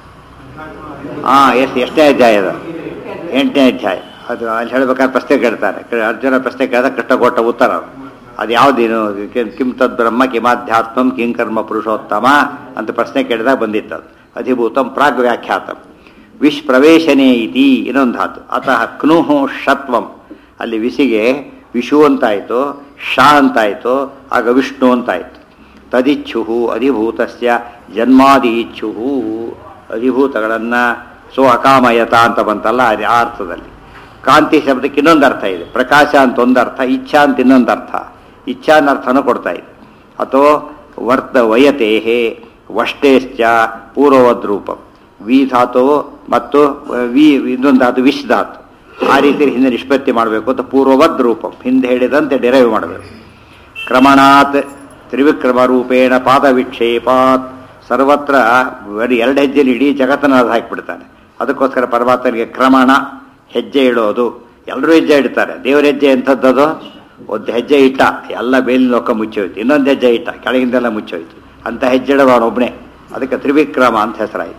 ಹಾಂ ಎಷ್ಟು ಎಷ್ಟನೇ ಅಧ್ಯಾಯ ಅದು ಎಂಟನೇ ಅಧ್ಯಾಯ ಅದು ಅಲ್ಲಿ ಹೇಳ್ಬೇಕಾದ್ರೆ ಪ್ರಶ್ನೆ ಕೇಳ್ತಾರೆ ಕ- ಅರ್ಜುನ ಪ್ರಶ್ನೆ ಕೇಳಿದ ಕೃಷ್ಣ ಕೊಟ್ಟ ಉತ್ತರ ಅದು. ಅದು ಯಾವುದೇನು ಕಿಂ- ಕಿಂ ತದ್ ಬ್ರಹ್ಮ ಕಿಮಾಧ್ಯಾತ್ಮಂ ಕಿಂ ಕರ್ಮ ಪುರುಷೋತ್ತಮ ಅಂತ ಪ್ರಶ್ನೆ ಕೇಳಿದಾಗ ಬಂದಿತ್ತು ಅದು ಅಧಿಭೂತಂ ಪ್ರಾಗ್ ವ್ಯಾಖ್ಯಾತಂ ವಿಶ್ ಪ್ರವೇಶನೇ ಇತಿ ಇನ್ನೊಂದು ಧಾತು ಅತಃ ಕ್ನುಹು ಷತ್ವಂ ಅಲ್ಲಿ ವಿಸಿಗೆ ವಿಷು ಅಂತಾಯಿತು ಶಾ ಅಂತಾಯಿತು ಆಗ ವಿಷ್ಣು ಅಂತಾಯಿತು ತದಿಚ್ಛು ಅಧಿಭೂತಸ್ಯ ಜನ್ಮಾದಿ ಇಚ್ಛು ಅಧಿಭೂತಗಳನ್ನು ಸೊ ಅಕಾಮಯತ ಅಂತ ಬಂತಲ್ಲ ಅದು ಆ ಅರ್ಥದಲ್ಲಿ ಕಾಂತಿ ಶಬ್ದಕ್ಕೆ ಇನ್ನೊಂದು ಅರ್ಥ ಇದೆ ಪ್ರಕಾಶ ಅಂತ ಒಂದು ಅರ್ಥ ಇಚ್ಛಾ ಅಂತ ಇನ್ನೊಂದು ಅರ್ಥ ಇಚ್ಛಾ ಅರ್ಥನೂ ಕೊಡ್ತಾ ಇದೆ ಅಥವಾ ವರ್ತ ವಯತೇಹೇ ವಷ್ಟೇಶ್ಚ ಪೂರ್ವವದ್ ರೂಪ ವಿ ಧಾತು ಮತ್ತು ವಿ ಇನ್ನೊಂದು ಧಾತು ವಿಶ್ ಧಾತು ಆ ರೀತಿ ಹಿಂದೆ ನಿಷ್ಪತ್ತಿ ಮಾಡಬೇಕು ಅಂತ ಪೂರ್ವವದ್ ರೂಪಂ ಹಿಂದೆ ಹೇಳಿದಂತೆ ಡಿರೈವ್ ಮಾಡಬೇಕು ಕ್ರಮಣಾತ್ ತ್ರಿವಿಕ್ರಮ ರೂಪೇಣ ಪಾದ ವಿಕ್ಷೇಪಾತ್ ಸರ್ವತ್ರ ಬರೀ ಎರಡು ಹೆಜ್ಜೆಲಿ ಇಡೀ ಜಗತ್ತನ್ನು ಅದು ಹಾಕಿಬಿಡ್ತಾನೆ ಅದಕ್ಕೋಸ್ಕರ ಪರಮಾತ್ಮನಿಗೆ ಕ್ರಮಣ ಹೆಜ್ಜೆ ಇಡೋದು ಎಲ್ಲರೂ ಹೆಜ್ಜೆ ಇಡ್ತಾರೆ ದೇವರ ಹೆಜ್ಜೆ ಎಂಥದ್ದದು ಒಂದು ಹೆಜ್ಜೆ ಇಟ್ಟ ಎಲ್ಲ ಬೇಲಿನ ಲೋಕ ಮುಚ್ಚೋಯ್ತು ಇನ್ನೊಂದು ಹೆಜ್ಜೆ ಇಟ್ಟ ಕೆಳಗಿಂದೆಲ್ಲ ಮುಚ್ಚೋಯ್ತು ಅಂತ ಹೆಜ್ಜೆ ಇಡೋದು ಅವನೊಬ್ಬನೇ ಅದಕ್ಕೆ ತ್ರಿವಿಕ್ರಮ ಅಂತ ಹೆಸರಾಯಿತು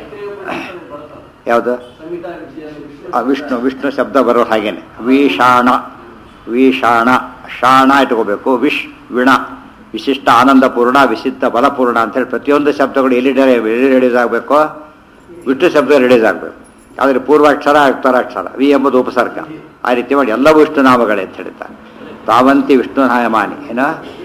ಯಾವುದು ಆ ವಿಷ್ಣು ವಿಷ್ಣು ಶಬ್ದ ಬರೋ ಹಾಗೇನೆ ವಿಷಾಣ ವಿಷಾಣ ಶಾಣ ಇಟ್ಕೋಬೇಕು ವಿಶ್ ವಿಣ ವಿಶಿಷ್ಟ ಆನಂದಪೂರ್ಣ ವಿಶಿಷ್ಟ ಬಲಪೂರ್ಣ ಅಂತೇಳಿ ಪ್ರತಿಯೊಂದು ಶಬ್ದಗಳು ಎಲ್ಲಿ ಎಲ್ಲಿ ರಿಲೀಸ್ ಆಗಬೇಕು ವಿಷ್ಣು ಶಬ್ದ ರಿಲೀಸ್ ಆಗಬೇಕು ಆದರೆ ಪೂರ್ವಾಕ್ಷರ ಉತ್ತರಾಕ್ಷರ ವಿ ಎಂಬುದು ಉಪಸರ್ಗ ಆ ರೀತಿ ಮಾಡಿ ಎಲ್ಲವೂ ವಿಷ್ಣು ನಾಮಗಳೇ ಅಂತ ಹೇಳ್ತಾರೆ ತಾವಂತಿ ವಿಷ್ಣು ನಾಯಮಾನಿ ಏನ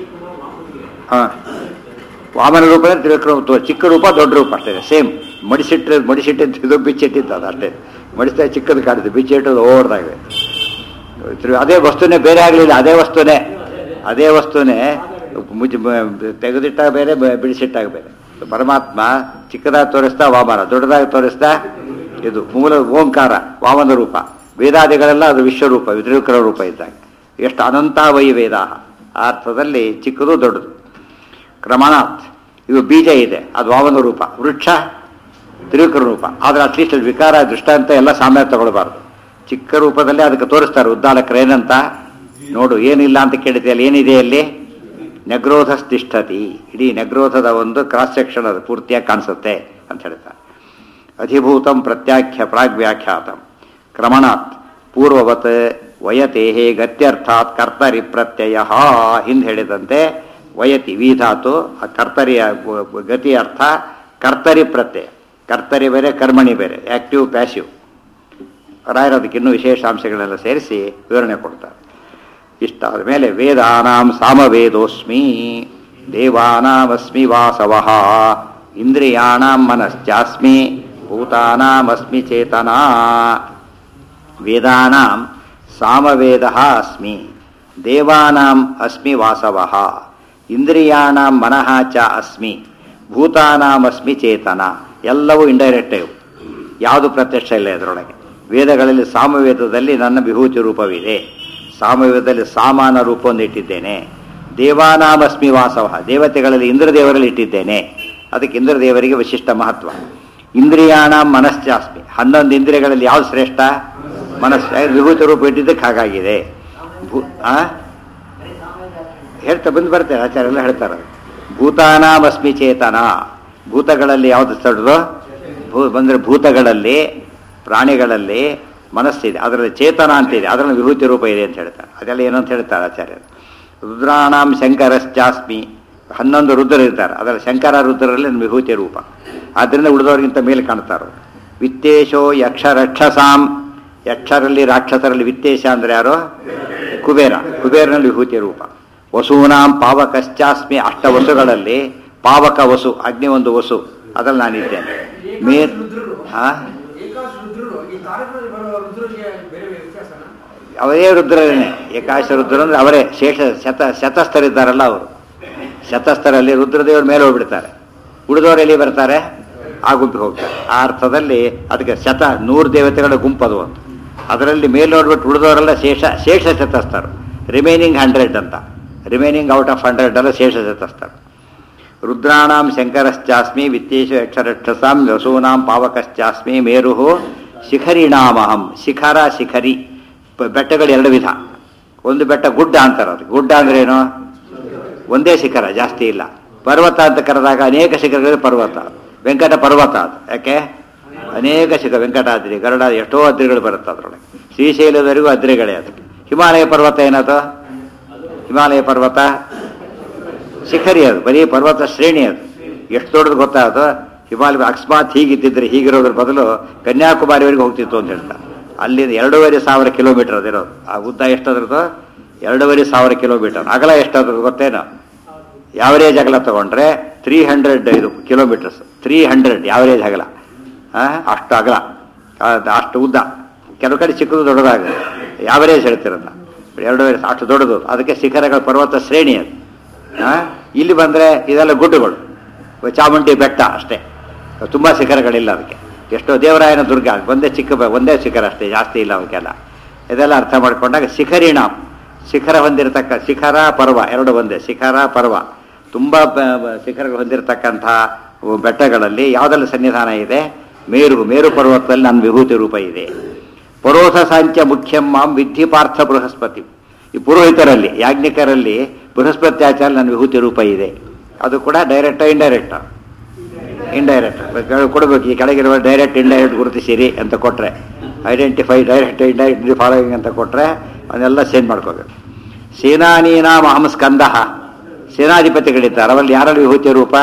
ಹಾಂ ವಾಮನ ರೂಪ ತ್ರಿವಿಕ್ರಮ ತೋ- ಚಿಕ್ಕ ರೂಪ ದೊಡ್ಡ ರೂಪ ಅಷ್ಟೇ ಸೇಮ್ ಮಡಿಸಿಟ್ಟು ಮಡಿಸಿಟ್ಟಿದ್ದು ಇದು ಬಿಚ್ಚಿಟ್ಟಿದ್ದು ಅದು ಅಷ್ಟೇ ಮಡಿಸ್ತಾ ಚಿಕ್ಕದು ಕಾಣುತ್ತೆ ಬಿಚ್ಚಿಟ್ಟು ಓಡ್ದಾಗೆ ತಿರ್ಗಿ ಅದೇ ವಸ್ತುನೇ ಬೇರೆ ಆಗಲಿಲ್ಲ ಅದೇ ವಸ್ತುನೇ ಅದೇ ವಸ್ತುನೇ ಮುಚ್ಚಿ ಬ- ತೆಗೆದಿಟ್ಟಾಗ ಬೇರೆ ಬ- ಬಿಡಿಸಿಟ್ಟಾಗ ಬೇರೆ ಪರಮಾತ್ಮ ಚಿಕ್ಕದಾಗಿ ತೋರಿಸ್ತಾ ವಾಮನ ದೊಡ್ಡದಾಗಿ ತೋರಿಸ್ತಾ ಇದು ಮೂಲ ಓಂಕಾರ ವಾಮನ ರೂಪ ವೇದಾದಿಗಳೆಲ್ಲ ಅದು ವಿಶ್ವರೂಪ ವಿದ್ರುಕರ ರೂಪ ಇದ್ದಾಗ ಎಷ್ಟು ಅನಂತಾವಯಿ ವೇದ ಆ ಅರ್ಥದಲ್ಲಿ ಚಿಕ್ಕದು ದೊಡ್ಡದು ಕ್ರಮಣಾತ್ ಇವು ಬೀಜ ಇದೆ ಅದು ವಾಮನ ರೂಪ ವೃಕ್ಷ ತ್ರಿವಿಕ್ರ ರೂಪ ಆದ್ರೆ ಅಟ್ಲೀಸ್ಟ್ ಅಲ್ಲಿ ವಿಕಾರ ದೃಷ್ಟಾಂತ ಎಲ್ಲ ಸಾಮ್ಯ ತಗೊಳ್ಬಾರ್ದು ಚಿಕ್ಕ ರೂಪದಲ್ಲಿ ಅದಕ್ಕೆ ತೋರಿಸ್ತಾರೆ ಉದ್ದಾಲಕರು ಏನಂತ ನೋಡು ಏನಿಲ್ಲ ಅಂತ ಕೇಳಿದೆ ಅಲ್ಲಿ ಏನಿದೆ ಅಲ್ಲಿ ನಗ್ರೋಧ ತಿಷ್ಠತಿ ಇಡೀ ನಗ್ರೋಧದ ಒಂದು ಕ್ರಾಸ್ ಸೆಕ್ಷನ್ ಅದು ಪೂರ್ತಿಯಾಗಿ ಕಾಣಿಸುತ್ತೆ ಅಂತ ಹೇಳ್ತಾರೆ ಅಧಿಭೂತಂ ಪ್ರತ್ಯಾಖ್ಯ ಪ್ರಾಗ್ವ್ಯಾಖ್ಯಾತಂ ಕ್ರಮಣಾತ್ ಪೂರ್ವವತ್ ವಯತೆ ಗತ್ಯರ್ಥಾತ್ ಕರ್ತರಿ ಪ್ರತ್ಯಯ ಹಿಂದೆ ಹೇಳಿದಂತೆ ವಯತಿ ವೀಧಾತು ಆ ಕರ್ತರಿಯ ಗ- ಗ- ಗತಿ ಅರ್ಥ ಕರ್ತರಿ ಪ್ರತ್ಯಯ ಕರ್ತರಿ ಬೇರೆ ಕರ್ಮಣಿ ಬೇರೆ ಆಕ್ಟಿವ್ ಪ್ಯಾಸಿವ್ ರಾಯರದಕ್ಕೆ ಇನ್ನೂ ವಿಶೇಷಾಂಶಗಳೆಲ್ಲ ಸೇರಿಸಿ ವಿವರಣೆ ಕೊಡ್ತಾರೆ ಇಷ್ಟ ಆದಮೇಲೆ ವೇದಾನಾಂ ಸಾಮವೇದೋಸ್ಮಿ ದೇವಾನಾಮಸ್ಮಿ ವಾಸವಃ ಇಂದ್ರಿಯಾಣಾಂ ಮನಶ್ಚಾಸ್ಮಿ ಭೂತಾನಾಮಸ್ಮಿ ಚೇತನಾ ವೇದಾನಾಂ ಸಾಮವೇದ ಅಸ್ಮಿ ದೇವಾನಾಂ ಅಸ್ಮಿ ವಾಸವಃ ಇಂದ್ರಿಯಾಣಾಂ ಮನಃ ಚ ಅಸ್ಮಿ ಭೂತಾನಾಮಸ್ಮಿ ಚೇತನ ಎಲ್ಲವೂ ಇಂಡೈರೆಕ್ಟಿವ್ ಯಾವುದು ಪ್ರತ್ಯಕ್ಷ ಇಲ್ಲ ಇದರೊಳಗೆ ವೇದಗಳಲ್ಲಿ ಸಾಮವೇದದಲ್ಲಿ ನನ್ನ ವಿಭೂತಿ ರೂಪವಿದೆ ಸಾಮವೇದದಲ್ಲಿ ಸಾಮಾನ ರೂಪವನ್ನು ಇಟ್ಟಿದ್ದೇನೆ ದೇವಾನಾಮಸ್ಮಿ ವಾಸವ ದೇವತೆಗಳಲ್ಲಿ ಇಂದ್ರದೇವರಲ್ಲಿ ಇಟ್ಟಿದ್ದೇನೆ ಅದಕ್ಕೆ ಇಂದ್ರದೇವರಿಗೆ ವಿಶಿಷ್ಟ ಮಹತ್ವ ಇಂದ್ರಿಯಾಣ ಮನಶ್ಚಾಸ್ಮಿ ಹನ್ನೊಂದು ಇಂದ್ರಿಯಗಳಲ್ಲಿ ಯಾವ್ದು ಶ್ರೇಷ್ಠ ಮನಸ್ಸು ವಿಭೂತಿ ರೂಪ ಇಟ್ಟಿದ್ದಕ್ಕೆ ಹಾಗಾಗಿದೆ ಭೂ- ಆ? ಹೇಳ್ತಾ ಬಂದು ಬರ್ತಾರೆ ಆಚಾರ್ಯ ಎಲ್ಲ ಹೇಳ್ತಾರೆ ಭೂತಾನಾಮಸ್ಮಿ ಚೇತನ ಭೂತಗಳಲ್ಲಿ ಯಾವುದು ದೊಡ್ಡದು ಭೂ ಬಂದರೆ ಭೂತಗಳಲ್ಲಿ ಪ್ರಾಣಿಗಳಲ್ಲಿ ಮನಸ್ಸಿದೆ ಅದರಲ್ಲಿ ಚೇತನ ಅಂತಿದೆ ಅದರಲ್ಲಿ ವಿಭೂತಿ ರೂಪ ಇದೆ ಅಂತ ಹೇಳ್ತಾರೆ ಅದೆಲ್ಲ ಏನು ಅಂತ ಹೇಳ್ತಾರೆ ಆಚಾರ್ಯರು ರುದ್ರಾಣಾಂ ಶಂಕರಶ್ಚಾಸ್ಮಿ ಹನ್ನೊಂದು ರುದ್ರ ಇರ್ತಾರೆ ಅದರಲ್ಲಿ ಶಂಕರ ರುದ್ರರಲ್ಲಿ ವಿಭೂತಿ ರೂಪ ಆದ್ದರಿಂದ ಉಳಿದವರಿಗಿಂತ ಮೇಲೆ ಕಾಣ್ತಾರೆ ವಿತ್ತೇಶೋ ಯಕ್ಷ ರಕ್ಷಸಾಂ ಯಕ್ಷರಲ್ಲಿ ರಾಕ್ಷಸರಲ್ಲಿ ವಿತ್ತೇಶ ಅಂದ್ರೆ ಯಾರು ಕುಬೇರ ಕುಬೇರನಲ್ಲಿ ವಿಭೂತಿ ರೂಪ ವಸೂನಾಂ ಪಾವಕಶ್ಚಾಸ್ಮಿ ಅಷ್ಟ ವಸುಗಳಲ್ಲಿ ಪಾವಕ ವಸು ಅಗ್ನಿ ಒಂದು ವಸು ಅದ್ರಲ್ಲಿ ನಾನಿದ್ದೇನೆ ಮೇರ್ ಹಾ ಏಕಾಶ ರುದ್ರರು ಈ ತಾರಕದಲ್ಲಿ ಬರುವ ರುದ್ರರಿಗೆ ಬೇರೆ ಬೇರೆ ವ್ಯತ್ಯಾಸನ ಅವರೇ ರುದ್ರರೇನೆ ಏಕಾಶ ರುದ್ರ ಅಂದ್ರೆ ಅವರೇ ಶೇಷ ಶತ ಶತಸ್ಥರಿದ್ದಾರಲ್ಲ ಅವರು ಶತಸ್ಥರಲ್ಲಿ ರುದ್ರದೇವರು ಮೇಲೆ ಹೋಗ್ಬಿಡ್ತಾರೆ ಉಳಿದವರು ಎಲ್ಲಿ ಬರ್ತಾರೆ ಆ ಗುಂಪಿಗೆ ಹೋಗ್ತಾರೆ ಆ ಅರ್ಥದಲ್ಲಿ ಅದಕ್ಕೆ ಶತ ನೂರು ದೇವತೆಗಳ ಗುಂಪದು ಅಂತ ಅದರಲ್ಲಿ ಮೇಲೆ ನೋಡ್ಬಿಟ್ಟು ಉಳಿದವರೆಲ್ಲ ಶೇಷ ಶೇಷ ಶತಸ್ಥರು ರಿಮೈನಿಂಗ್ ಹಂಡ್ರೆಡ್ ಅಂತ ರಿಮೈನಿಂಗ್ ಔಟ್ ಆಫ್ ಹಂಡ್ರೆಡ್ ಅಲ್ಲ ಶೇಷ ಶತಸ್ಥರು ರುದ್ರಾಣಾಂ ಶಂಕರಶ್ಚಾಸ್ಮಿ ವಿತ್ತೇಶು ಯಕ್ಷರಕ್ಷಸಾಂ ವಸೂನಾಂ ಪಾವಕಶ್ಚಾಸ್ಮಿ ಮೇರು ಶಿಖರಿಣಾಮಹಂ ಶಿಖರ ಶಿಖರಿ ಪ- ಬೆಟ್ಟಗಳು ಎರಡು ವಿಧ ಒಂದು ಬೆಟ್ಟ ಗುಡ್ಡ ಅಂತಾರೆ ಅದು ಗುಡ್ಡ ಅಂದ್ರೆ ಏನು ಒಂದೇ ಶಿಖರ ಜಾಸ್ತಿ ಇಲ್ಲ ಪರ್ವತ ಅಂತ ಕರೆದಾಗ ಅನೇಕ ಶಿಖರಗಳು ಪರ್ವತ ವೆಂಕಟ ಪರ್ವತ ಅದು ಯಾಕೆ ಅನೇಕ ಶಿಖರ ವೆಂಕಟಾದ್ರಿ ಗರುಡ ಎಷ್ಟೋ ಅದ್ರಿಗಳು ಬರುತ್ತೆ ಅದರೊಳಗೆ ಶ್ರೀಶೈಲದವರೆಗೂ ಅದ್ರಿಗಳೇ ಅದು ಹಿಮಾಲಯ ಪರ್ವತ ಏನದು ಹಿಮಾಲಯ ಪರ್ವತ ಶಿಖರಿ ಅದು ಬರೀ ಪರ್ವತ ಶ್ರೇಣಿ ಅದು ಎಷ್ಟು ದೊಡ್ಡದು ಗೊತ್ತಾಯ್ತು ಹಿಮಾಲಯ ಅಕಸ್ಮಾತ್ ಹೀಗಿದ್ದಿದ್ರೆ ಹೀಗಿರೋದ್ರ ಬದಲು ಕನ್ಯಾಕುಮಾರಿವರೆಗೆ ಹೋಗ್ತಿತ್ತು ಅಂತ ಹೇಳ್ತಾ ಅಲ್ಲಿಂದ ಎರಡೂವರೆ ಸಾವಿರ ಕಿಲೋಮೀಟರ್ ಅದಿರೋದು ಆ ಉದ್ದ ಎಷ್ಟದ್ರದ್ದು ಎರಡೂವರೆ ಸಾವಿರ ಕಿಲೋಮೀಟರ್ ಅಗಲ ಎಷ್ಟಾದ್ರದ್ದು ಗೊತ್ತೇನೋ ಯಾವರೇಜ್ ಅಗಲ ತಗೊಂಡ್ರೆ ತ್ರೀ ಹಂಡ್ರೆಡ್ ಇದು ಕಿಲೋಮೀಟರ್ಸ್ ತ್ರೀ ಹಂಡ್ರೆಡ್ ಯಾವರೇಜ್ ಅಗಲ ಆ, ಅಷ್ಟು ಅಗಲ ಆ, ಅಷ್ಟು ಉದ್ದ ಕೆಲವು ಕಡೆ ಚಿಕ್ಕದು ದೊಡ್ಡದಾಗುತ್ತೆ ಯಾವರೇಜ್ ಹೇಳ್ತಿರಲ್ಲ ಎರಡೂವರೆ ಅಷ್ಟು ದೊಡ್ಡದು ಅದಕ್ಕೆ ಶಿಖರಗಳ ಪರ್ವತ ಶ್ರೇಣಿ ಅದು ಆ, ಇಲ್ಲಿ ಬಂದರೆ ಇದೆಲ್ಲ ಗುಡ್ಡಗಳು ಚಾಮುಂಡಿ ಬೆಟ್ಟ ಅಷ್ಟೇ ತುಂಬ ಶಿಖರಗಳಿಲ್ಲ ಅದಕ್ಕೆ ಎಷ್ಟೋ ದೇವರಾಯನ ದುರ್ಗ ಒಂದೇ ಚಿಕ್ಕ ಬ- ಒಂದೇ ಶಿಖರ ಅಷ್ಟೇ ಜಾಸ್ತಿ ಇಲ್ಲ ಅವಕ್ಕೆಲ್ಲ ಇದೆಲ್ಲ ಅರ್ಥ ಮಾಡ್ಕೊಂಡಾಗ ಶಿಖರಿಣ ಶಿಖರ ಹೊಂದಿರತಕ್ಕ ಶಿಖರ ಪರ್ವ ಎರಡು ಒಂದೇ ಶಿಖರ ಪರ್ವ ತುಂಬ ಶಿಖರಗಳು ಹೊಂದಿರತಕ್ಕಂತಹ ಬೆಟ್ಟಗಳಲ್ಲಿ ಯಾವುದೆಲ್ಲ ಸನ್ನಿಧಾನ ಇದೆ ಮೇರು ಮೇರು ಪರ್ವತದಲ್ಲಿ ನನ್ನ ವಿಭೂತಿ ರೂಪ ಇದೆ ಪರೋಧ ಸಾಂಖ್ಯ ಮುಖ್ಯಂ ಮಾಂ ವಿಧಿ ಪಾರ್ಥ ಬೃಹಸ್ಪತಿ ಈ ಪುರೋಹಿತರಲ್ಲಿ ಯಾಜ್ಞಿಕರಲ್ಲಿ ಬೃಹಸ್ಪತಿ ಆಚಾರ ನನ್ನ ವಿಭೂತಿ ರೂಪ ಇದೆ ಅದು ಕೂಡ ಡೈರೆಕ್ಟ್ ಇಂಡೈರೆಕ್ಟ್ ಇಂಡೈರೆಕ್ಟ್ ಕೊಡಬೇಕು ಈ ಕೆಳಗಿರುವ ಡೈರೆಕ್ಟ್ ಇಂಡೈರೆಕ್ಟ್ ಗುರುತಿಸಿರಿ ಅಂತ ಕೊಟ್ರೆ ಐಡೆಂಟಿಫೈ ಡೈರೆಕ್ಟ್ ಇಂಡೈರೆಕ್ಟ್ ಫಾಲೋಯಿಂಗ್ ಅಂತ ಕೊಟ್ರೆ ಅದನ್ನೆಲ್ಲ ಚೇಂಜ್ ಮಾಡ್ಕೋಬೇಕು ಸೇನಾನೀನಾಂ ಅಹಂ ಸ್ಕಂದ ಸೇನಾಧಿಪತಿಗಳಿದ್ದಾರೆ ಅವರಲ್ಲಿ ಯಾರಲ್ಲಿ ವಿಭೂತಿ ರೂಪ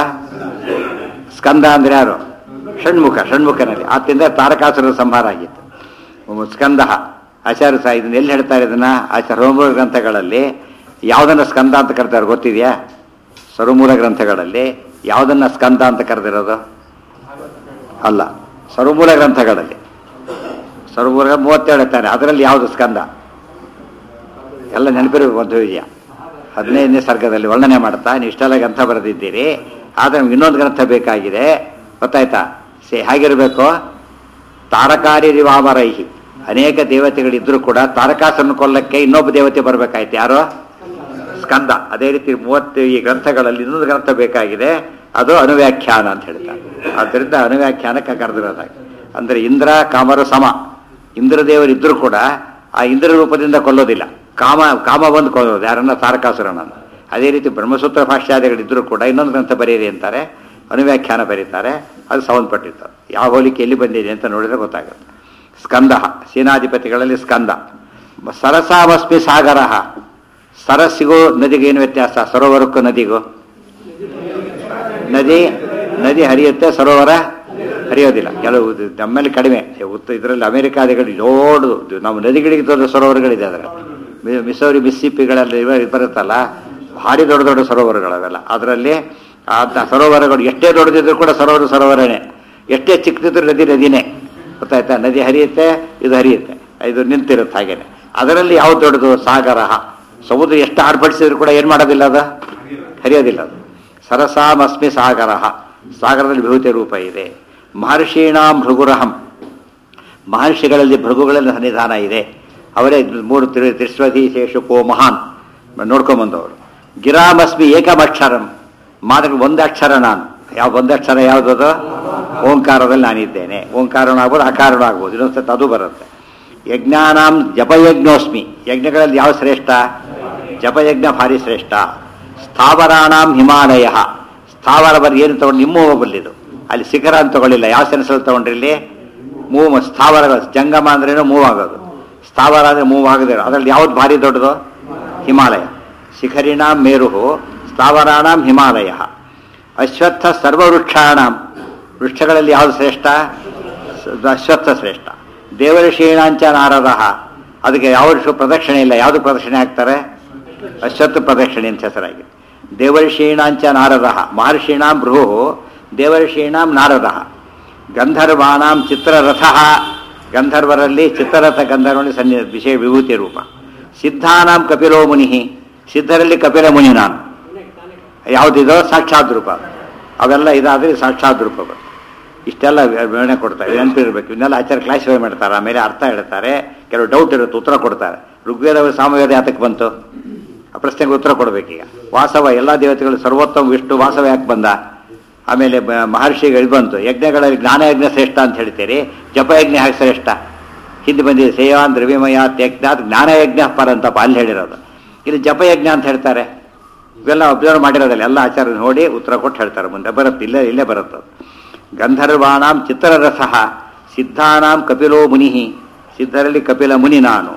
ಸ್ಕಂದ ಅಂದ್ರೆ ಯಾರು ಷಣ್ಮುಖ ಷಣ್ಮುಖನಲ್ಲಿ ಆತಿಂದ ತಾರಕಾಸುರ ಸಂಹಾರ ಆಗಿತ್ತು ಸ್ಕಂದ ಆಚಾರ್ಯ ಸಹ ಇದನ್ನ ಎಲ್ಲಿ ಹೇಳ್ತಾರೆ ಇದನ್ನ ಆ ಸರ್ವಮೂಲ ಗ್ರಂಥಗಳಲ್ಲಿ ಯಾವುದನ್ನ ಸ್ಕಂದ ಅಂತ ಕರೀತಾರೆ ಗೊತ್ತಿದೆಯಾ ಸರ್ವಮೂಲ ಗ್ರಂಥಗಳಲ್ಲಿ ಯಾವುದನ್ನ ಸ್ಕಂದ ಅಂತ ಕರೆದಿರೋದು ಅಲ್ಲ ಸರ್ವಮೂಲ ಗ್ರಂಥಗಳಲ್ಲಿ ಸರ್ವರ್ಗ ಮೂವತ್ತೇಳು ತಾನೆ ಅದರಲ್ಲಿ ಯಾವುದು ಸ್ಕಂದ ಎಲ್ಲ ನೆನಪಿರಬೇಕು ಒಂದು ವಿಜಯ ಹದಿನೈದನೇ ಸರ್ಗದಲ್ಲಿ ವರ್ಣನೆ ಮಾಡ್ತಾ ನೀವು ಇಷ್ಟೆಲ್ಲ ಗ್ರಂಥ ಬರೆದಿದ್ದೀರಿ ಆದರೆ ನಮ್ಗೆ ಇನ್ನೊಂದು ಗ್ರಂಥ ಬೇಕಾಗಿದೆ ಗೊತ್ತಾಯ್ತಾ ಸೇ ಹೇಗಿರಬೇಕು ತಾರಕಾರಿ ವಾಮರೈಹಿ ಅನೇಕ ದೇವತೆಗಳಿದ್ರೂ ಕೂಡ ತಾರಕಾಸನ್ನು ಕೊಲ್ಲಕ್ಕೆ ಇನ್ನೊಬ್ಬ ದೇವತೆ ಬರಬೇಕಾಯ್ತು ಯಾರು ಸ್ಕಂದ ಅದೇ ರೀತಿ ಮೂವತ್ತು ಈ ಗ್ರಂಥಗಳಲ್ಲಿ ಇನ್ನೊಂದು ಗ್ರಂಥ ಬೇಕಾಗಿದೆ ಅದು ಅನುವ್ಯಾಖ್ಯಾನ ಅಂತ ಹೇಳ್ತಾರೆ ಆದ್ದರಿಂದ ಅನುವ್ಯಾಖ್ಯಾನಕ್ಕೆ ಕರೆದಿರೋದಾಗಿ ಅಂದರೆ ಇಂದ್ರ ಕಾಮರು ಸಮ ಇಂದ್ರದೇವರಿದ್ದರೂ ಕೂಡ ಆ ಇಂದ್ರ ರೂಪದಿಂದ ಕೊಲ್ಲೋದಿಲ್ಲ ಕಾಮ ಕಾಮ ಬಂದು ಕೊಲ್ಲೋದು ಯಾರನ್ನ ತಾರಕಾಸುರನನ್ನು ಅದೇ ರೀತಿ ಬ್ರಹ್ಮಸೂತ್ರ ಭಾಷ್ಯಾದಿಗಳಿದ್ದರೂ ಕೂಡ ಇನ್ನೊಂದು ಗ್ರಂಥ ಬರೆಯಿರಿ ಅಂತಾರೆ ಅನುವ್ಯಾಖ್ಯಾನ ಬರೀತಾರೆ ಅದು ಸಂಬಂಧಪಟ್ಟಿತ್ತು ಯಾವ ಹೋಲಿಕೆ ಎಲ್ಲಿ ಬಂದಿದೆ ಅಂತ ನೋಡಿದ್ರೆ ಗೊತ್ತಾಗುತ್ತೆ ಸ್ಕಂದ ಸೇನಾಧಿಪತಿಗಳಲ್ಲಿ ಸ್ಕಂದ ಸರಸಾಮಸ್ಮಿ ಸಾಗರ ಸರಸ್ಸಿಗೂ ನದಿಗೂ ಏನು ವ್ಯತ್ಯಾಸ ಸರೋವರಕ್ಕೂ ನದಿಗೂ ನದಿ ನದಿ ಹರಿಯುತ್ತೆ ಸರೋವರ ಹರಿಯೋದಿಲ್ಲ ಕೆಲವು ಇದು ನಮ್ಮಲ್ಲಿ ಕಡಿಮೆ ಉತ್ತ ಇದರಲ್ಲಿ ಅಮೆರಿಕಾದಿಗಳು ಲೋಡು ನಮ್ಮ ನದಿಗಳಿಗೆ ದೊಡ್ಡ ಸರೋವರಗಳಿದೆ ಅದರ ಮಿಸೌರಿ ಮಿಸ್ಸಿಪ್ಪಿಗಳಲ್ಲಿ ಇವ ಬರುತ್ತಲ್ಲ ಭಾರಿ ದೊಡ್ಡ ದೊಡ್ಡ ಸರೋವರಗಳವೆಲ್ಲ ಅದರಲ್ಲಿ ಆ ತ- ಸರೋವರಗಳು ಎಷ್ಟೇ ದೊಡ್ಡದಿದ್ರು ಕೂಡ ಸರೋವರ ಸರೋವರನೇ ಎಷ್ಟೇ ಚಿಕ್ಕದಿದ್ರು ನದಿ ನದಿನೇ ಗೊತ್ತಾಯ್ತಾ ನದಿ ಹರಿಯುತ್ತೆ ಇದು ಹರಿಯುತ್ತೆ ಇದು ನಿಂತಿರುತ್ತೆ ಹಾಗೇನೆ ಅದರಲ್ಲಿ ಯಾವ್ದು ದೊಡ್ಡದು ಸಾಗರ ಸಮುದ್ರ ಎಷ್ಟು ಆರ್ಭಟಿಸಿದ್ರು ಕೂಡ ಏನು ಮಾಡೋದಿಲ್ಲ ಅದು ಹರಿಯೋದಿಲ್ಲ ಅದು ಸರಸಾಮಸ್ಮಿ ಸಾಗರ ಸಾಗರದಲ್ಲಿ ವಿಭೂತಿ ರೂಪ ಇದೆ ಮಹರ್ಷೀಣಾಂ ಭೃಗುರಹಂ ಮಹರ್ಷಿಗಳಲ್ಲಿ ಭೃಗುಗಳಲ್ಲಿ ಸನ್ನಿಧಾನ ಇದೆ ಅವರೇ ಮೂರು ತ್ರಿ ತ್ರಿಸ್ವಧಿ ಶೇಷುಕೋ ಮಹಾನ್ ನೋಡ್ಕೊಂಬಂದವರು ಗಿರಾಮಸ್ಮಿ ಏಕಮಕ್ಷರಂ ಮಾತ್ರ ಒಂದು ಅಕ್ಷರ ನಾನು ಯಾವ ಒಂದು ಅಕ್ಷರ ಯಾವುದದು ಓಂಕಾರದಲ್ಲಿ ನಾನಿದ್ದೇನೆ ಓಂಕಾರನೂ ಆಗ್ಬೋದು ಅಕಾರನೂ ಆಗ್ಬೋದು ಇನ್ನೊಂದ್ಸತಿ ಅದು ಬರುತ್ತೆ ಯಜ್ಞಾನಾಂ ಜಪಯಜ್ಞೋಸ್ಮಿ ಯಜ್ಞಗಳಲ್ಲಿ ಯಾವ ಶ್ರೇಷ್ಠ ಜಪಯಜ್ಞ ಭಾರಿ ಶ್ರೇಷ್ಠ ಸ್ಥಾವರಾಣಾಂ ಹಿಮಾಲಯ ಸ್ಥಾವರ ಬರ್ ಏನು ತಗೊಂಡು ನಿಮ್ಮ ಬಲ್ಲಿದು ಅಲ್ಲಿ ಶಿಖರ ಅಂತ ತಗೊಳ್ಳಿಲ್ಲ ಯಾವ ಸೆನ್ಸಲ್ಲಿ ತಗೊಂಡ್ರಿ ಇಲ್ಲಿ ಮೂವ್ ಸ್ಥಾವರಗಳು ಜಂಗಮ ಅಂದ್ರೇನು ಮೂವ್ ಆಗೋದು ಸ್ಥಾವರ ಅಂದರೆ ಮೂವ್ ಆಗದೆ ಅದರಲ್ಲಿ ಯಾವ್ದು ಭಾರಿ ದೊಡ್ಡದು ಹಿಮಾಲಯ ಶಿಖರಿಣಾಂ ಮೇರುಹು ಸ್ಥಾವರಾಣಾಂ ಹಿಮಾಲಯ ಅಶ್ವತ್ಥ ಸರ್ವವೃಕ್ಷಾಣಾಂ ವೃಕ್ಷಗಳಲ್ಲಿ ಯಾವುದು ಶ್ರೇಷ್ಠ ಸ- ಅಶ್ವತ್ಥ ಶ್ರೇಷ್ಠ ದೇವಋಷೀಣಾಂಚ ನಾರದ ಅದಕ್ಕೆ ಯಾವ ಋಷಿ ಪ್ರದಕ್ಷಿಣೆ ಇಲ್ಲ ಯಾವುದು ಪ್ರದಕ್ಷಿಣೆ ಹಾಕ್ತಾರೆ ಅಶ್ವತ್ಥ ಪ್ರದಕ್ಷಿಣೆ ಅಂತ ಹೆಸರಾಗಿದೆ ದೇವಋಷೀಣಾಂಚ ನಾರದ ಮಹರ್ಷೀಣಾಂ ಭೃಹು ದೇವಋಷೀಣಾಂ ನಾರದ ಗಂಧರ್ವಾಣಾಂ ಚಿತ್ರರಥ ಗಂಧರ್ವರಲ್ಲಿ ಚಿತ್ರರಥ ಗಂಧರ್ವನಲ್ಲಿ ಸನ್ನಿ ವಿಷಯ ವಿಭೂತಿ ರೂಪ ಸಿದ್ಧಾನಾಂ ಕಪಿಲೋ ಮುನಿ ಸಿದ್ಧರಲ್ಲಿ ಕಪಿಲ ಮುನಿ ನಾನು ಯಾವುದಿದೋ ಸಾಕ್ಷಾತ್ ರೂಪ ಅವೆಲ್ಲ ಇದಾದರೆ ಸಾಕ್ಷಾತ್ ರೂಪ ಬರುತ್ತೆ ಇಷ್ಟೆಲ್ಲ ವಿವರಣೆ ಕೊಡ್ತಾರೆ ನೆನಪಿರ್ಬೇಕು ಇವನ್ನೆಲ್ಲ ಆಚಾರ್ಯ ಕ್ಲಾಸಿಫೈ ಮಾಡ್ತಾರೆ ಆಮೇಲೆ ಅರ್ಥ ಹೇಳ್ತಾರೆ ಕೆಲವು ಡೌಟ್ ಇರುತ್ತೆ ಉತ್ತರ ಕೊಡ್ತಾರೆ ಋಗ್ವೇದ ಸಾಮವೇದ ಯಾತಕ್ಕೆ ಬಂತು ಆ ಪ್ರಶ್ನೆಗೆ ಉತ್ತರ ಕೊಡಬೇಕೀಗ ವಾಸವ ಎಲ್ಲ ದೇವತೆಗಳು ಸರ್ವೋತ್ತಮ ವಿಷ್ಣು ವಾಸವ ಯಾಕೆ ಬಂದ ಆಮೇಲೆ ಬ- ಮಹರ್ಷಿಗಳು ಬಂತು ಯಜ್ಞಗಳಲ್ಲಿ ಜ್ಞಾನಯಜ್ಞ ಶ್ರೇಷ್ಠ ಅಂತ ಹೇಳ್ತೀರಿ ಜಪಯಜ್ಞ ಯಾಕೆ ಶ್ರೇಷ್ಠ ಹಿಂದೆ ಬಂದಿದೆ ಸೇವಾನ್ ದ್ರವ್ಯಮಯ ತ್ಯಜ್ಞಾತ್ ಜ್ಞಾನಯಜ್ಞ ಪರ ಅಂತಪ್ಪ ಅಲ್ಲಿ ಹೇಳಿರೋದು ಇಲ್ಲಿ ಜಪಯಜ್ಞ ಅಂತ ಹೇಳ್ತಾರೆ ಇವೆಲ್ಲ ಅಬ್ಸರ್ವ್ ಮಾಡಿರೋದಲ್ಲ ಎಲ್ಲ ಆಚಾರ್ಯ ನೋಡಿ ಉತ್ತರ ಕೊಟ್ಟು ಹೇಳ್ತಾರೆ ಮುಂದೆ ಬರುತ್ತೆ ಇಲ್ಲೇ ಇಲ್ಲೇ ಬರುತ್ತೆ ಅದು. ಗಂಧರ್ವಾಣಾಂ ಚಿತ್ರರಥ ಸಿದ್ಧಾನಾಂ ಕಪಿಲೋ ಮುನಿ ಸಿದ್ಧರಲ್ಲಿ ಕಪಿಲ ಮುನಿ ನಾನು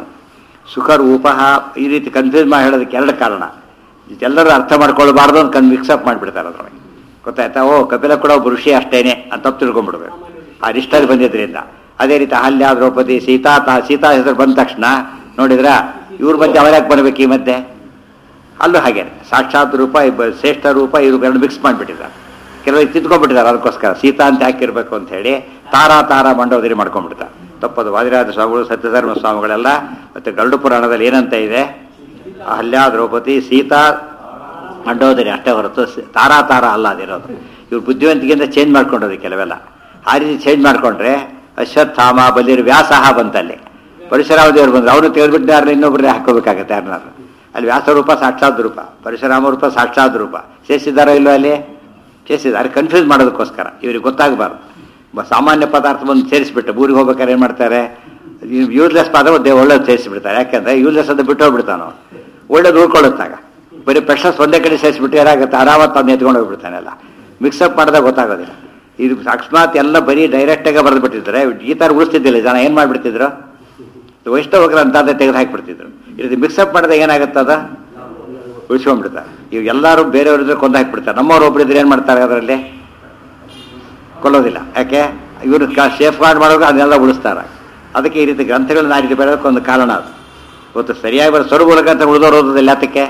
ಸುಖರೂಪ ಈ ರೀತಿ ಕನ್ಫ್ಯೂಸ್ ಮಾಡಿ ಹೇಳೋದಕ್ಕೆ ಎರಡು ಕಾರಣ ಎಲ್ಲರೂ ಅರ್ಥ ಮಾಡ್ಕೊಳ್ಬಾರ್ದು ಅಂತ ಕನ್ ಮಿಕ್ಸಪ್ ಮಾಡಿಬಿಡ್ತಾರೆ ಅದ್ರೊಳಗೆ ಗೊತ್ತಾಯ್ತಾ ಓ ಕಪಿಲ ಕೂಡ ಒಬ್ಬ ಋಷಿ ಅಷ್ಟೇನೆ ಅಂತ ತಪ್ಪು ತಿಳ್ಕೊಂಡ್ಬಿಡ್ಬೇಕು ಆ ರಿಷ್ಟಲ್ಲಿ ಬಂದಿದ್ರಿಂದ ಅದೇ ರೀತಿ ಅಹಲ್ಯ ದ್ರೌಪದಿ ಸೀತಾ ತಾ ಸೀತಾ ಹೆಸರು ಬಂದ ತಕ್ಷಣ ನೋಡಿದ್ರ ಇವ್ರ ಮಧ್ಯೆ ಅವರ್ಯಾಕೆ ಬರ್ಬೇಕು ಈ ಮಧ್ಯೆ ಅಲ್ಲೂ ಹಾಗೆ ಸಾಕ್ಷಾತ್ ರೂಪ ಇಬ್ಬ ಶ್ರೇಷ್ಠ ರೂಪ ಇವ್ರು ಮಿಕ್ಸ್ ಮಾಡಿಬಿಟ್ಟಿದ್ದಾರೆ ಕೆಲವರು ತಿದ್ಕೊಂಡ್ಬಿಟ್ಟಿದ್ದಾರೆ ಅದಕ್ಕೋಸ್ಕರ ಸೀತಾ ಅಂತ ಹಾಕಿರ್ಬೇಕು ಅಂತ ಹೇಳಿ ತಾರಾ ತಾರಾ ಮಂಡೋದರಿ ಮಾಡ್ಕೊಂಡ್ಬಿಡ್ತಾರೆ ತಪ್ಪದು ವಾದಿರಾಜ ಸ್ವಾಮಿಗಳು ಸತ್ಯಧರ್ಮ ಸ್ವಾಮಿಗಳೆಲ್ಲ ಮತ್ತೆ ಗರುಡ ಪುರಾಣದಲ್ಲಿ ಏನಂತ ಇದೆ ಅಹಲ್ಯ ದ್ರೌಪದಿ ಸೀತಾ ಮಂಡೋದರಿ ಅಷ್ಟೇ ಹೊರತು ಸ- ತಾರಾ ತಾರ ಅಲ್ಲ ಅದಿರೋದು ಇವ್ರು ಬುದ್ಧಿವಂತಿಕೆಯಿಂದ ಚೇಂಜ್ ಮಾಡ್ಕೊಂಡೋದು ಕೆಲವೆಲ್ಲ ಆ ರೀತಿ ಚೇಂಜ್ ಮಾಡ್ಕೊಂಡ್ರೆ ಅಶ್ವತ್ಥಾಮ ಬಲಿರ್ ವ್ಯಾಸಹ ಬಂತಲ್ಲಿ ಪರಶುರಾಮ ದೇವರು ಬಂದ್ರು ಅವನು ತೆಗೆದ್ಬಿಟ್ಟು ಯಾರನ್ನ ಇನ್ನೊಬ್ಬರೇ ಹಾಕೋಬೇಕಾಗತ್ತೆ ಯಾರನ್ನಾರು ಅಲ್ಲಿ ವ್ಯಾಸ ರೂಪ ಸಾಕ್ಷಾತ್ ರೂಪ ಪರಶುರಾಮ ರೂಪ ಸಾಕ್ಷಾತ್ ರೂಪ ಸೇರಿಸಿದಾರೋ ಇಲ್ಲೋ ಅಲ್ಲಿ ಸೇರಿಸಿದ್ದಾರೆ ಕನ್ಫ್ಯೂಸ್ ಮಾಡೋದಕ್ಕೋಸ್ಕರ ಇವ್ರಿಗೆ ಗೊತ್ತಾಗಬಾರ್ದು ಬ- ಸಾಮಾನ್ಯ ಪದಾರ್ಥ ಬಂದು ಸೇರಿಸ್ಬಿಟ್ಟು ಊರಿಗೆ ಹೋಗ್ಬೇಕಾದ್ರೆ ಏನು ಮಾಡ್ತಾರೆ ಯೂಸ್ಲೆಸ್ ಪದ ದೇ ಒಳ್ಳೇದು ಸೇರಿಸ್ಬಿಡ್ತಾರೆ ಯಾಕಂದ್ರೆ ಯೂಸ್ಲೆಸ್ ಅಂತ ಬಿಟ್ಟು ಹೋಗ್ಬಿಡ್ತಾನೋ ಒಳ್ಳೇದು ಉಳ್ಕೊಳ್ಳುತ್ತಾಗ ಬರೀ ಪ್ರೆಷರ್ಸ್ ಒಂದೇ ಕಡೆ ಸೇರಿಸ್ಬಿಟ್ಟು ಏನಾಗುತ್ತೆ ಆರಾಮತ್ ಅದನ್ನ ಎತ್ಕೊಂಡು ಹೋಗ್ಬಿಡ್ತಾನೆಲ್ಲ ಮಿಕ್ಸಪ್ ಮಾಡಿದಾಗ ಗೊತ್ತಾಗೋದಿಲ್ಲ ಇದು ಅಕಸ್ಮಾತ್ ಎಲ್ಲ ಬರೀ ಡೈರೆಕ್ಟಾಗಿ ಬರೆದು ಬಿಟ್ಟಿದ್ರೆ ಈ ಥರ ಉಳಿಸ್ತಿದ್ದಿಲ್ಲ ಜನ ಏನು ಮಾಡಿಬಿಡ್ತಿದ್ರು ವೈಷ್ಣವಗ್ರ ಅಂತ ತೆಗೆದು ಹಾಕಿಬಿಡ್ತಿದ್ರು ಇದು ಮಿಕ್ಸಪ್ ಮಾಡಿದಾಗ ಏನಾಗುತ್ತೆ ಅದ ಉಳಿಸ್ಕೊಂಡ್ಬಿಡ್ತಾರೆ ಇವು ಎಲ್ಲರೂ ಬೇರೆಯವ್ರಿದ್ರೆ ಕೊಂದು ಹಾಕಿಬಿಡ್ತಾರೆ ನಮ್ಮವ್ರು ಒಬ್ರಿದ್ರೆ ಏನು ಮಾಡ್ತಾರೆ ಅದರಲ್ಲಿ ಕೊಲ್ಲೋದಿಲ್ಲ ಯಾಕೆ ಇವರು ಸೇಫ್ ಗಾರ್ಡ್ ಮಾಡೋಕೆ ಅದನ್ನೆಲ್ಲ ಉಳಿಸ್ತಾರೆ ಅದಕ್ಕೆ ಈ ರೀತಿ ಗ್ರಂಥಗಳನ್ನ ಆ ರೀತಿ ಬರೋದಕ್ಕೆ ಒಂದು ಕಾರಣ ಅದು ಇವತ್ತು ಸರಿಯಾಗಿ ಬರೋ ಸ್ವರ್ಗೂಲಕ ಅಂತ ಉಳಿದೋರು ಓದೋದಿಲ್ಲ ಯಾತಕ್ಕೆ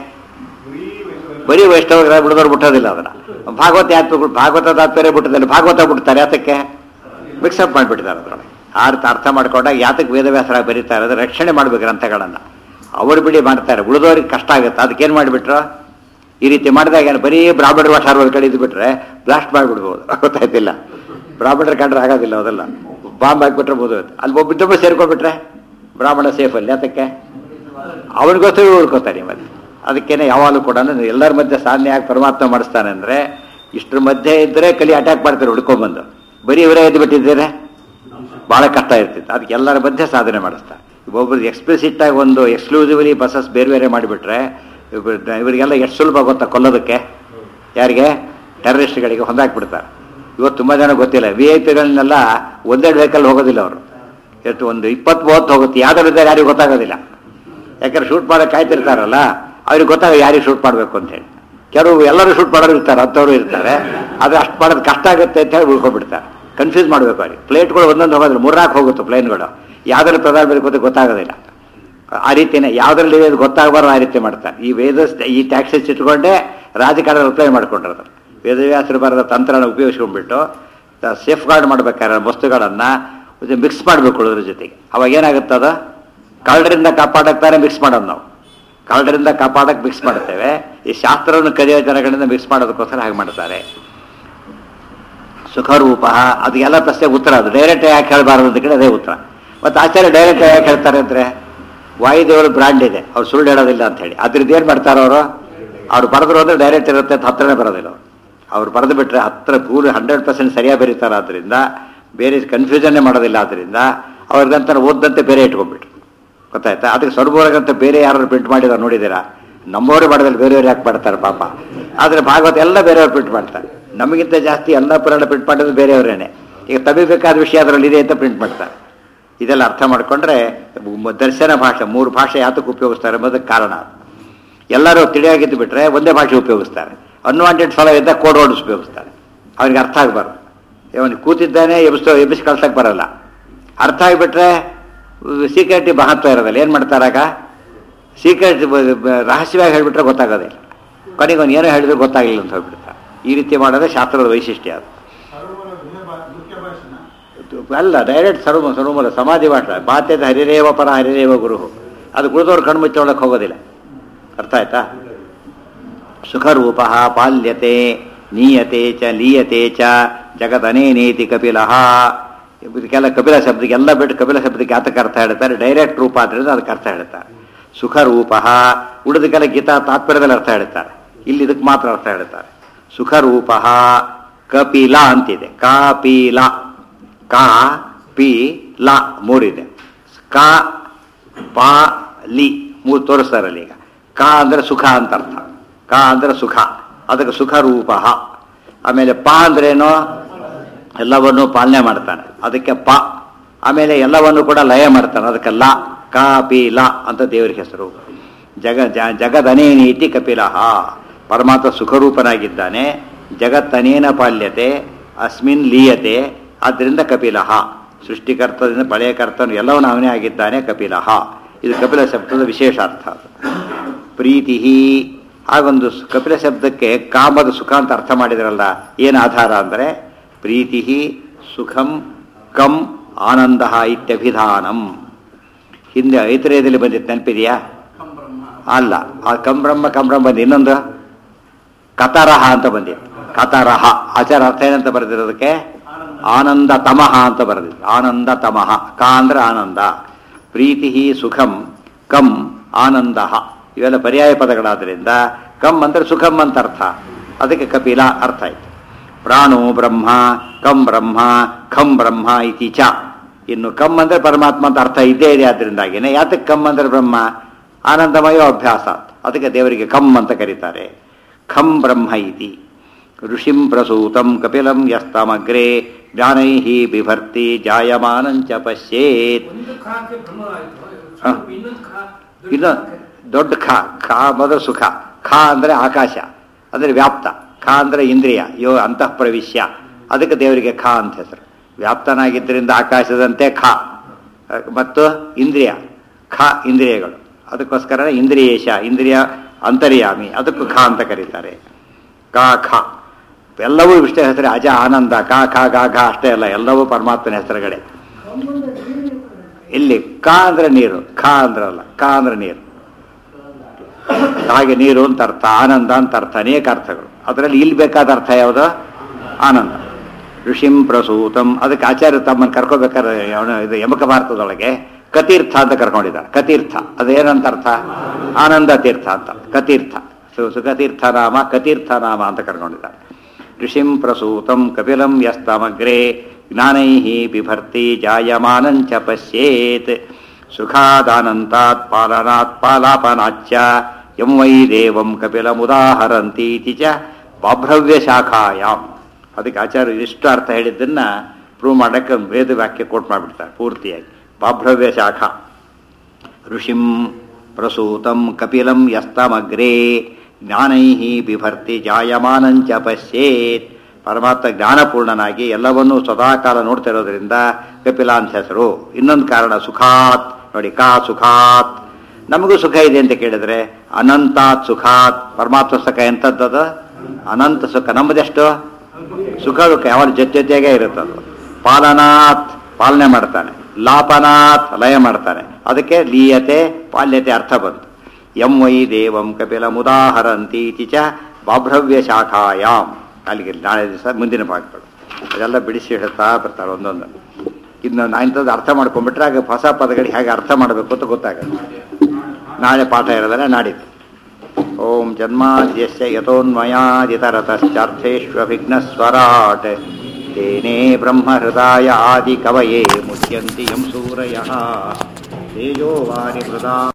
ಬರೀ ವೈಷ್ಣವ ಬಿಡದವ್ರು ಬಿಟ್ಟೋದಿಲ್ಲ ಅದನ್ನ ಭಾಗವತ ಯಾತ್ರೆ ಭಾಗವತ ತಾತ್ಪರ್ಯ ಬಿಟ್ಟದಿಲ್ಲ ಭಾಗವತ ಬಿಡ್ತಾರೆ ಯಾತಕ್ಕೆ ಮಿಕ್ಸಪ್ ಮಾಡಿಬಿಟ್ಟಿದ್ದಾರೆ ಅದರೊಳಗೆ ಆ ಅರ್ಥ ಅರ್ಥ ಮಾಡ್ಕೊಂಡಾಗ ಯಾತಕ್ಕೆ ವೇದವ್ಯಾಸರಾಗಿ ಬರೀತಾರೆ ಅದು ರಕ್ಷಣೆ ಮಾಡ್ಬೇಕು ಗ್ರಂಥಗಳನ್ನು ಅವರು ಬಿಡಿ ಮಾಡ್ತಾರೆ ಉಳಿದವ್ರಿಗೆ ಕಷ್ಟ ಆಗುತ್ತೆ ಅದಕ್ಕೇನು ಮಾಡಿಬಿಟ್ರು ಈ ರೀತಿ ಮಾಡಿದಾಗ ಏನು ಬರೀ ಬ್ರಾಹ್ಮಣರ ವಠಾರ ಕಡೆ ಬಿಟ್ರೆ ಬ್ಲಾಸ್ಟ್ ಮಾಡಿಬಿಡ್ಬೋದು ಗೊತ್ತಾಯ್ತಿಲ್ಲ ಬ್ರಾಹ್ಮಣರ ಕಂಡ್ರೆ ಆಗೋದಿಲ್ಲ ಅದೆಲ್ಲ ಬಾಂಬ್ ಹಾಕ್ಬಿಟ್ರೆ ಬೋದು ಅಲ್ಲಿ ಒಬ್ಬಿದ್ದೊಬ್ಬ ಸೇರ್ಕೊಂಡ್ಬಿಟ್ರೆ ಬ್ರಾಹ್ಮಣ ಸೇಫಲ್ಲಿ ಯಾತಕ್ಕೆ ಅವನಿಗೋಸ್ಕರ ಉಳ್ಕೋತಾನೆ ಮತ್ತೆ ಅದಕ್ಕೇನೆ ಯಾವಾಗಲೂ ಕೂಡ ಎಲ್ಲರ ಮಧ್ಯೆ ಸಾಧನೆ ಯಾಕೆ ಪರಮಾತ್ಮ ಮಾಡಿಸ್ತಾನೆ ಅಂದರೆ ಇಷ್ಟರ ಮಧ್ಯೆ ಇದ್ದರೆ ಕಲಿ ಅಟ್ಯಾಕ್ ಮಾಡ್ತಾರೆ ಹುಡ್ಕೊಂಬಂದು ಬರೀ ಇವರೇ ಎದ್ದು ಬಿಟ್ಟಿದ್ದೀರಾ ಭಾಳ ಕಷ್ಟ ಇರ್ತಿತ್ತು ಅದಕ್ಕೆ ಎಲ್ಲರ ಮಧ್ಯೆ ಸಾಧನೆ ಮಾಡಿಸ್ತಾರೆ ಒಬ್ಬರು ಎಕ್ಸ್ಪ್ಲಿಸಿಟ್ ಆಗಿ ಒಂದು ಎಕ್ಸ್ಕ್ಲೂಸಿವ್ಲಿ ಬಸಸ್ ಬೇರೆ ಬೇರೆ ಮಾಡಿಬಿಟ್ರೆ ಇವ್ರ್- ಇವರಿಗೆಲ್ಲ ಎಷ್ಟು ಸುಲಭ ಗೊತ್ತಾ ಕೊಲ್ಲೋದಕ್ಕೆ ಯಾರಿಗೆ ಟೆರರಿಸ್ಟ್ಗಳಿಗೆ ಹೊಂದಾಕ್ಬಿಡ್ತಾರೆ ಇವತ್ತು ತುಂಬ ಜನ ಗೊತ್ತಿಲ್ಲ ವಿ ಐ ಪಿಗಳನ್ನೆಲ್ಲ ಒಂದೇ ವೆಹಿಕಲ್ ಹೋಗೋದಿಲ್ಲ ಅವರು ಎಷ್ಟು ಒಂದು ಇಪ್ಪತ್ತು ಮೂವತ್ತು ಹೋಗುತ್ತೆ ಯಾವ್ದಾರು ಯಾರಿಗೂ ಗೊತ್ತಾಗೋದಿಲ್ಲ ಯಾಕಂದ್ರೆ ಶೂಟ್ ಮಾಡೋಕೆ ಕಾಯ್ತಿರ್ತಾರಲ್ಲ ಅವ್ರಿಗೆ ಗೊತ್ತಾಗ ಯಾರಿಗೆ ಶೂಟ್ ಮಾಡಬೇಕು ಅಂತ ಹೇಳಿ ಕೆಲವು ಎಲ್ಲರೂ ಶೂಟ್ ಮಾಡೋರು ಇರ್ತಾರೆ ಅಂಥವ್ರು ಇರ್ತಾರೆ ಅದು ಅಷ್ಟು ಮಾಡೋದು ಕಷ್ಟ ಆಗುತ್ತೆ ಅಂತ ಹೇಳಿ ಉಳ್ಕೊಂಡ್ಬಿಡ್ತಾರೆ ಕನ್ಫ್ಯೂಸ್ ಮಾಡಬೇಕು ಅವ್ರಿಗೆ ಪ್ಲೇಟ್ಗಳು ಒಂದೊಂದು ಹೋಗೋದಿಲ್ಲ ಮೂರ್ನಾಲ್ಕು ಹೋಗುತ್ತೆ ಪ್ಲೇನ್ಗಳು ಯಾವ್ದಾದ್ರು ಪ್ರಧಾನ ಬೇಕು ಅಂತ ಗೊತ್ತಾಗೋದಿಲ್ಲ ಆ ರೀತಿನೇ ಯಾವ್ದ್ರಲ್ಲಿ ಇದು ಗೊತ್ತಾಗಬಾರ್ದು ಆ ರೀತಿ ಮಾಡ್ತಾರೆ ಈ ವೇದ ಈ ಟ್ಯಾಕ್ಸಸ್ ಇಟ್ಕೊಂಡೇ ರಾಜಕಾರಣ ಅಪ್ಲೈ ಮಾಡ್ಕೊಂಡಿರೋದು ವೇದವ್ಯಾಸರು ಬರೆದ ತಂತ್ರನ ಉಪಯೋಗಿಸ್ಕೊಂಡ್ಬಿಟ್ಟು ಸೇಫ್ ಗಾರ್ಡ್ ಮಾಡ್ಬೇಕಾದ್ರೆ ವಸ್ತುಗಳನ್ನು ಮಿಕ್ಸ್ ಮಾಡಬೇಕು ಅದ್ರ ಜೊತೆಗೆ ಅವಾಗ ಏನಾಗುತ್ತೆ ಅದು ಕಳ್ಳರಿಂದ ಕಾಪಾಡಕ್ತಾರೆ ಮಿಕ್ಸ್ ಮಾಡೋದು ನಾವು ಕಳ್ಳರಿಂದ ಕಾಪಾಡಕ್ಕೆ ಮಿಕ್ಸ್ ಮಾಡ್ತೇವೆ ಈ ಶಾಸ್ತ್ರವನ್ನು ಕಲಿಯೋ ಜನಗಳಿಂದ ಮಿಕ್ಸ್ ಮಾಡೋದಕ್ಕೋಸ್ಕರ ಹಾಗೆ ಮಾಡ್ತಾರೆ ಸುಖರೂಪ ಅದಕ್ಕೆಲ್ಲ ಪ್ರಶ್ನೆಗೆ ಉತ್ತರ ಅದು ಡೈರೆಕ್ಟ್ ಯಾಕೆ ಹೇಳಬಾರದು ಅಂತ ಕೇಳಿ ಅದೇ ಉತ್ತರ ಮತ್ತು ಆಚಾರ್ಯ ಡೈರೆಕ್ಟ್ ಯಾಕೆ ಹೇಳ್ತಾರೆ ಅಂದರೆ ವಾಯುದೇವರು ಬ್ರಾಂಡ್ ಇದೆ ಅವ್ರು ಸುಳ್ಳು ಹೇಳೋದಿಲ್ಲ ಅಂತ ಹೇಳಿ ಅದ್ರದ್ದು ಏನು ಮಾಡ್ತಾರೆ ಅವರು ಅವ್ರು ಬರೆದ್ರು ಅಂದ್ರೆ ಡೈರೆಕ್ಟ್ ಇರುತ್ತೆ ಅಂತ ಹತ್ರನೇ ಬರೋದಿಲ್ಲ ಅವ್ರು ಅವ್ರು ಬರೆದು ಬಿಟ್ರೆ ಹತ್ರ ಪೂರ್ಣ ಹಂಡ್ರೆಡ್ ಪರ್ಸೆಂಟ್ ಸರಿಯಾಗಿ ಬರೀತಾರೆ ಆದ್ದರಿಂದ ಬೇರೆ ಕನ್ಫ್ಯೂಷನ್ನೇ ಮಾಡೋದಿಲ್ಲ ಆದ್ದರಿಂದ ಅವ್ರಿಗಂತ ಓದಂತೆ ಬೇರೆ ಇಟ್ಕೊಂಡ್ಬಿಟ್ರು ಗೊತ್ತಾಯ್ತಾ ಅದಕ್ಕೆ ಸ್ವರ್ಭೋಗಂತ ಬೇರೆ ಯಾರು ಪ್ರಿಂಟ್ ಮಾಡಿದಾರೆ ನೋಡಿದ್ದೀರಾ ನಮ್ಮವರೇ ಮಾಡೋದಿಲ್ಲ ಬೇರೆಯವ್ರು ಯಾಕೆ ಮಾಡ್ತಾರೆ ಪಾಪ ಆದರೆ ಭಾಗವತ ಎಲ್ಲ ಬೇರೆಯವ್ರು ಪ್ರಿಂಟ್ ಮಾಡ್ತಾರೆ ನಮಗಿಂತ ಜಾಸ್ತಿ ಎಲ್ಲ ಪುರಾಣ ಪ್ರಿಂಟ್ ಮಾಡೋದು ಬೇರೆಯವರೇನೆ ಈಗ ತಮಗೆ ಬೇಕಾದ ವಿಷಯ ಅದರಲ್ಲಿ ಇದೆ ಅಂತ ಪ್ರಿಂಟ್ ಮಾಡ್ತಾರೆ ಇದೆಲ್ಲ ಅರ್ಥ ಮಾಡ್ಕೊಂಡ್ರೆ ಮ- ದರ್ಶನ ಭಾಷೆ ಮೂರು ಭಾಷೆ ಯಾತಕ್ಕೆ ಉಪಯೋಗಿಸ್ತಾರೆ ಎಂಬುದಕ್ಕೆ ಕಾರಣ ಅದು. ಎಲ್ಲರೂ ತಿಳಿಯಾಗಿದ್ದು ಬಿಟ್ರೆ ಒಂದೇ ಭಾಷೆ ಉಪಯೋಗಿಸ್ತಾರೆ ಅನ್ವಾಂಟೆಡ್ ಫಲ ಇದ್ದ ಕೋಡ್ ವರ್ಡ್ಸ್ ಉಪಯೋಗಿಸ್ತಾರೆ ಅವ್ರಿಗೆ ಅರ್ಥ ಆಗಬಾರ್ದು ಅವನಿಗೆ ಕೂತಿದ್ದಾನೆ ಎಬ್ಸ್ತೋ ಎಬ್ಬಿಸಿ ಕಳ್ಸಕ್ಕೆ ಬರಲ್ಲ ಅರ್ಥ ಆಗಿಬಿಟ್ರೆ ಸೀಕ್ರೆಟಿ ಮಹತ್ವ ಇರೋದಿಲ್ಲ ಏನು ಮಾಡ್ತಾರಾಗ ಸೀಕ್ರೆಟ್ ರಹಸ್ಯವಾಗಿ ಹೇಳಿಬಿಟ್ರೆ ಗೊತ್ತಾಗೋದಿಲ್ಲ ಕೊನೆಗೆ ಅವ್ನು ಏನೋ ಹೇಳಿದ್ರೆ ಗೊತ್ತಾಗಲಿಲ್ಲ ಅಂತ ಹೋಗ್ಬಿಡ್ತಾರೆ ಈ ರೀತಿ ಮಾಡೋದೇ ಶಾಸ್ತ್ರದ ವೈಶಿಷ್ಟ್ಯ ಅದು ಮುಖ್ಯ ಭಾಷಣ ಅಲ್ಲ ಡೈರೆಕ್ಟ್ ಸರ್ವ ಸರ್ವಮೂಲ ಸಮಾಧಿ ಭಾಷೆ ಬಾತ್ಯದ ಹರಿರೇವ ಪರ ಹರಿರೇವ ಗುರು ಅದು ಗುರುದವ್ರು ಕಣ್ಮುಚ್ಚೊಳಕ್ಕೆ ಹೋಗೋದಿಲ್ಲ ಅರ್ಥ ಆಯ್ತಾ ಸುಖರೂಪ ಪಾಲ್ಯತೆ ನೀಯತೆ ಚ ಲೀಯತೆ ಚ ಜಗದನೇನೇತಿ ಕಪಿಲ ಇದಕ್ಕೆಲ್ಲ ಕಪಿಲ ಶಬ್ದಕ್ಕೆ ಎಲ್ಲ ಬಿಟ್ಟು ಕಪಿಲ ಶಬ್ದಕ್ಕೆ ಯಾತಕ್ಕೆ ಅರ್ಥ ಹೇಳ್ತಾರೆ ಡೈರೆಕ್ಟ್ ರೂಪ ಆದ್ರಿಂದ ಅದಕ್ಕೆ ಅರ್ಥ ಹೇಳ್ತಾರೆ ಸುಖರೂಪ ಉಳಿದಕ್ಕೆಲ್ಲ ಗೀತಾ ತಾತ್ಪರ್ಯದಲ್ಲಿ ಅರ್ಥ ಹೇಳ್ತಾರೆ ಇಲ್ಲಿ ಇದಕ್ಕೆ ಮಾತ್ರ ಅರ್ಥ ಹೇಳ್ತಾರೆ ಸುಖರೂಪ ಕಪಿಲ ಅಂತಿದೆ ಕಾಪಿಲ ಕಾ ಪಿ ಲ ಮೂರಿದೆ ಕ ಪ ಲಿ ಮೂರು ತೋರಿಸ್ತಾರಲ್ಲಿ ಈಗ ಕ ಅಂದ್ರೆ ಸುಖ ಅಂತ ಅರ್ಥ ಕ ಅಂದ್ರೆ ಸುಖ ಅದಕ್ಕೆ ಸುಖ ರೂಪ ಆಮೇಲೆ ಪ ಅಂದ್ರೇನು ಎಲ್ಲವನ್ನು ಪಾಲನೆ ಮಾಡ್ತಾನೆ ಅದಕ್ಕೆ ಪ ಆಮೇಲೆ ಎಲ್ಲವನ್ನು ಕೂಡ ಲಯ ಮಾಡ್ತಾನೆ ಅದಕ್ಕೆ ಲ ಕ ಪಿ ಲ ಅಂತ ದೇವರ ಹೆಸರು ಜಗ ಜ- ಜಗದನೇನೀತಿ ಕಪಿಲಃ ಪರಮಾತ್ಮ ಸುಖರೂಪನಾಗಿದ್ದಾನೆ ಜಗತ್ತನೇನ ಪಾಲ್ಯತೆ ಅಸ್ಮಿನ್ ಲೀಯತೆ ಆದ್ದರಿಂದ ಕಪಿಲಃ ಸೃಷ್ಟಿಕರ್ತದಿಂದ ಪಳೆಯ ಕರ್ತನು ಎಲ್ಲವನ್ನೂ ಅವನೇ ಆಗಿದ್ದಾನೆ ಕಪಿಲಃ ಇದು ಕಪಿಲ ಶಬ್ದದ ವಿಶೇಷ ಅರ್ಥ ಅದು ಪ್ರೀತಿ ಹಾಗೊಂದು ಸ್- ಕಪಿಲ ಶಬ್ದಕ್ಕೆ ಕಾಮದ ಸುಖ ಅಂತ ಅರ್ಥ ಮಾಡಿದ್ರಲ್ಲ ಏನು ಆಧಾರ ಅಂದರೆ ಪ್ರೀತಿ ಸುಖಂ ಕಂ ಆನಂದ ಇತ್ಯಭಿಧಾನಂ ಹಿಂದೆ ಐತರೇಯದಲ್ಲಿ ಬಂದಿತ್ತು ನೆನಪಿದೆಯಾ ಅಲ್ಲ ಆ ಕಂಬ್ರಹ್ಮ ಕಂಬ್ರಹ್ಮ ಬಂದು ಇನ್ನೊಂದು ಕತರಹ ಅಂತ ಬಂದಿತ್ತು ಕತರಹ ಆಚಾರ ಅರ್ಥ ಏನಂತ ಬರೆದಿರೋದಕ್ಕೆ ಆನಂದ ತಮಃ ಅಂತ ಬರೆದಿತ್ತು ಆನಂದ ತಮಃ ಕ ಅಂದ್ರೆ ಆನಂದ ಪ್ರೀತಿ ಸುಖಂ ಕಂ ಆನಂದ ಇವೆಲ್ಲ ಪರ್ಯಾಯ ಪದಗಳಾದ್ರಿಂದ ಕಂ ಅಂದ್ರೆ ಸುಖಂ ಅಂತ ಅರ್ಥ ಅದಕ್ಕೆ ಕಪಿಲ ಅರ್ಥ ಆಯ್ತು ಪ್ರಾಣೋ ಬ್ರಹ್ಮ ಕಂ ಬ್ರಹ್ಮ ಖಂ ಬ್ರಹ್ಮ ಇತಿ ಚ ಇನ್ನು ಕಮ್ ಅಂದ್ರೆ ಪರಮಾತ್ಮ ಅಂತ ಅರ್ಥ ಇದ್ದೇ ಇದೆ ಆದ್ರಿಂದಾಗಿನೇ ಯಾತಕ್ಕೆ ಕಮ್ ಅಂದ್ರೆ ಬ್ರಹ್ಮ ಆನಂದಮಯ ಅಭ್ಯಾಸ ಅದಕ್ಕೆ ದೇವರಿಗೆ ಕಮ್ ಅಂತ ಕರೀತಾರೆ ಖಂ ಬ್ರಹ್ಮ ಇತಿ ಋಷಿಂ ಪ್ರಸೂತಂ ಕಪಿಲಂ ಯಸ್ತಮಗ್ರೆ ಜ್ಞಾನೈ ಬಿಭರ್ತಿ ಜಾಯಮಾನಂಚ ಪಶ್ಯೇತ್ ಒಂದು ಖಾಕ್ಕೆ ಬ್ರಹ್ಮ ಆಯ್ತು ಹಾ. ಇನ್ನೊಂದು ಖಾ ಇನ್ನು ದೊಡ್ಡ ಖ ಖ ಮೊದಲು ಸುಖ ಖ ಅಂದರೆ ಆಕಾಶ ಅಂದರೆ ವ್ಯಾಪ್ತ ಖ ಅಂದರೆ ಇಂದ್ರಿಯ ಯೋ ಅಂತಃ ಪ್ರವಿಶ್ಯ ಅದಕ್ಕೆ ದೇವರಿಗೆ ಖ ಅಂತ ಹೆಸರು ವ್ಯಾಪ್ತನಾಗಿದ್ದರಿಂದ ಆಕಾಶದಂತೆ ಖ ಅಹ್, ಮತ್ತು ಇಂದ್ರಿಯ ಖ ಇಂದ್ರಿಯಗಳು ಅದಕ್ಕೋಸ್ಕರ ಇಂದ್ರಿಯೇಶ ಇಂದ್ರಿಯ ಅಂತರ್ಯಾಮಿ ಅದಕ್ಕೂ ಖ ಅಂತ ಕರೀತಾರೆ ಕ ಖ ಎಲ್ಲವೂ ವಿಷ್ಣು ಹೆಸರೇ ಅಜ ಆನಂದ ಕ ಖ ಗ ಘ ಅಷ್ಟೇ ಅಲ್ಲ ಎಲ್ಲವೂ ಪರಮಾತ್ಮನ ಹೆಸರುಗಳೇ ಸಂಬಂಧ ನೀರು ಇಲ್ಲಿ ಕ ಅಂದ್ರೆ ನೀರು ಖ ಅಂದ್ರಲ್ಲ ಕ ಅಂದ್ರೆ ನೀರು ಹಾಗೆ ನೀರು ಅಂತ ಅರ್ಥ ಆನಂದ ಅಂತ ಅರ್ಥ ಅನೇಕ ಅರ್ಥಗಳು ಅದರಲ್ಲಿ ಇಲ್ಲಿ ಬೇಕಾದ ಅರ್ಥ ಯಾವುದು ಆನಂದ ಋಷಿಂ ಪ್ರಸೂತಂ ಅದಕ್ಕೆ ಆಚಾರ್ಯ ತಮ್ಮನ್ನು ಕರ್ಕೋಬೇಕಾದ್ರೆ ಅವನು ಇದು ಯಮಕ ಭಾರತದೊಳಗೆ ಕತೀರ್ಥ ಅಂತ ಕರ್ಕೊಂಡಿದ್ದಾರೆ ಕತೀರ್ಥ ಅದೇನಂತ ಅರ್ಥ ಆನಂದ ತೀರ್ಥ ಅಂತ ಕತೀರ್ಥ ಸು ಸುಖತೀರ್ಥ ನಾಮ ಕತೀರ್ಥ ನಾಮ ಅಂತ ಕರ್ಕೊಂಡಿದ್ದಾರೆ ಋಷಿಂ ಪ್ರಸೂತಂ ಕಪಿಲಂ ಯಸ್ತಮಗ್ರೆ ಜ್ಞಾನೈ ಬಿಭರ್ತಿ ಜಾಯಮಾನಂಚ ಪಶ್ಯೇತ್ ಸುಖಾದಾನಂತಾತ್ ಪಾಲನಾತ್ ಪಾಲಾಪನಾಚ್ಚ ಯಂ ವೈ ದೇವಂ ಕಪಿಲಮುದಾಹರಂತೀತಿ ಚ ಬಾಭ್ರವ್ಯ ಶಾಖಾಯಾಮ್ ಅದಕ್ಕೆ ಆಚಾರ್ಯ ಇಷ್ಟು ಅರ್ಥ ಹೇಳಿದ್ದನ್ನ ಪ್ರೂವ್ ಮಾಡಕ್ಕೆ ಒಂದು ವೇದ ವಾಕ್ಯ ಕೋಟ್ ಮಾಡಿಬಿಡ್ತಾರೆ ಪೂರ್ತಿಯಾಗಿ ಬಾಭ್ರವ್ಯ ಶಾಖಾ ಋಷಿಂ ಪ್ರಸೂತಂ ಕಪಿಲಂ ಯಸ್ತಮಗ್ರೆ ಜ್ಞಾನೈ ಬಿಭರ್ತಿ ಜಾಯಮಾನಂಚ ಪಶ್ಯೇತ್ ಪರಮಾತ್ಮ ಜ್ಞಾನಪೂರ್ಣನಾಗಿ ಎಲ್ಲವನ್ನೂ ಸದಾಕಾಲ ನೋಡ್ತಾ ಇರೋದ್ರಿಂದ ಕಪಿಲ ಅಂತ ಹೆಸರು ಇನ್ನೊಂದು ಕಾರಣ ಸುಖಾತ್ ನೋಡಿ ಕಾ ಸುಖಾತ್ ನಮಗೂ ಸುಖ ಇದೆ ಅಂತ ಕೇಳಿದ್ರೆ ಅನಂತಾತ್ ಸುಖಾತ್ ಪರಮಾತ್ಮ ಸುಖ ಎಂಥದ್ದದು ಅನಂತ ಸುಖ ನಮ್ಮದೆಷ್ಟು ಸುಖ ದುಃಖ ಯಾವ ಜೊತೆ ಜೊತೆಗೆ ಇರುತ್ತದು ಪಾಲನಾತ್ ಪಾಲನೆ ಮಾಡ್ತಾನೆ ಲಾಪನಾತ್ ಲಯ ಮಾಡ್ತಾನೆ ಅದಕ್ಕೆ ಲೀಯತೆ ಪಾಲ್ಯತೆ ಅರ್ಥ ಬಂತು ಎಂ ವೈ ದೇವಂ ಕಪಿಲ ಮುದಾಹರಂತೀತಿ ಚ ಬಾಭ್ರವ್ಯ ಶಾಖಾಯಾಮ್ ಅಲ್ಲಿಗೆ ನಾಳೆ ದಿವಸ ಮುಂದಿನ ಭಾಗಗಳು ಅದೆಲ್ಲ ಬಿಡಿಸಿ ಹೇಳ್ತಾ ಬರ್ತಾರೆ ಒಂದೊಂದು ಇನ್ನು ನಾ ಇಂಥದ್ದು ಅರ್ಥ ಮಾಡ್ಕೊಂಡ್ಬಿಟ್ರೆ ಆಗ ಹೊಸ ಪದಗಳಿಗೆ ಹೇಗೆ ಅರ್ಥ ಮಾಡಬೇಕು ಅಂತ ಗೊತ್ತಾಗುತ್ತೆ ನಾಳೆ ಪಾಠ ಇರೋದಲ್ಲ ನಾಡಿದ್ದು ಓಂ ಜನ್ಮಾದ್ಯಸ್ಯ ಯಥೋನ್ಮಯಾದಿತರತಶ್ಚಾರ್ಥೇष्वभिघ्नस्वराट् तेने ब्रह्महृदाय आदिकवये मुह्यन्ति यं सूरयः तेजो वारिहृदा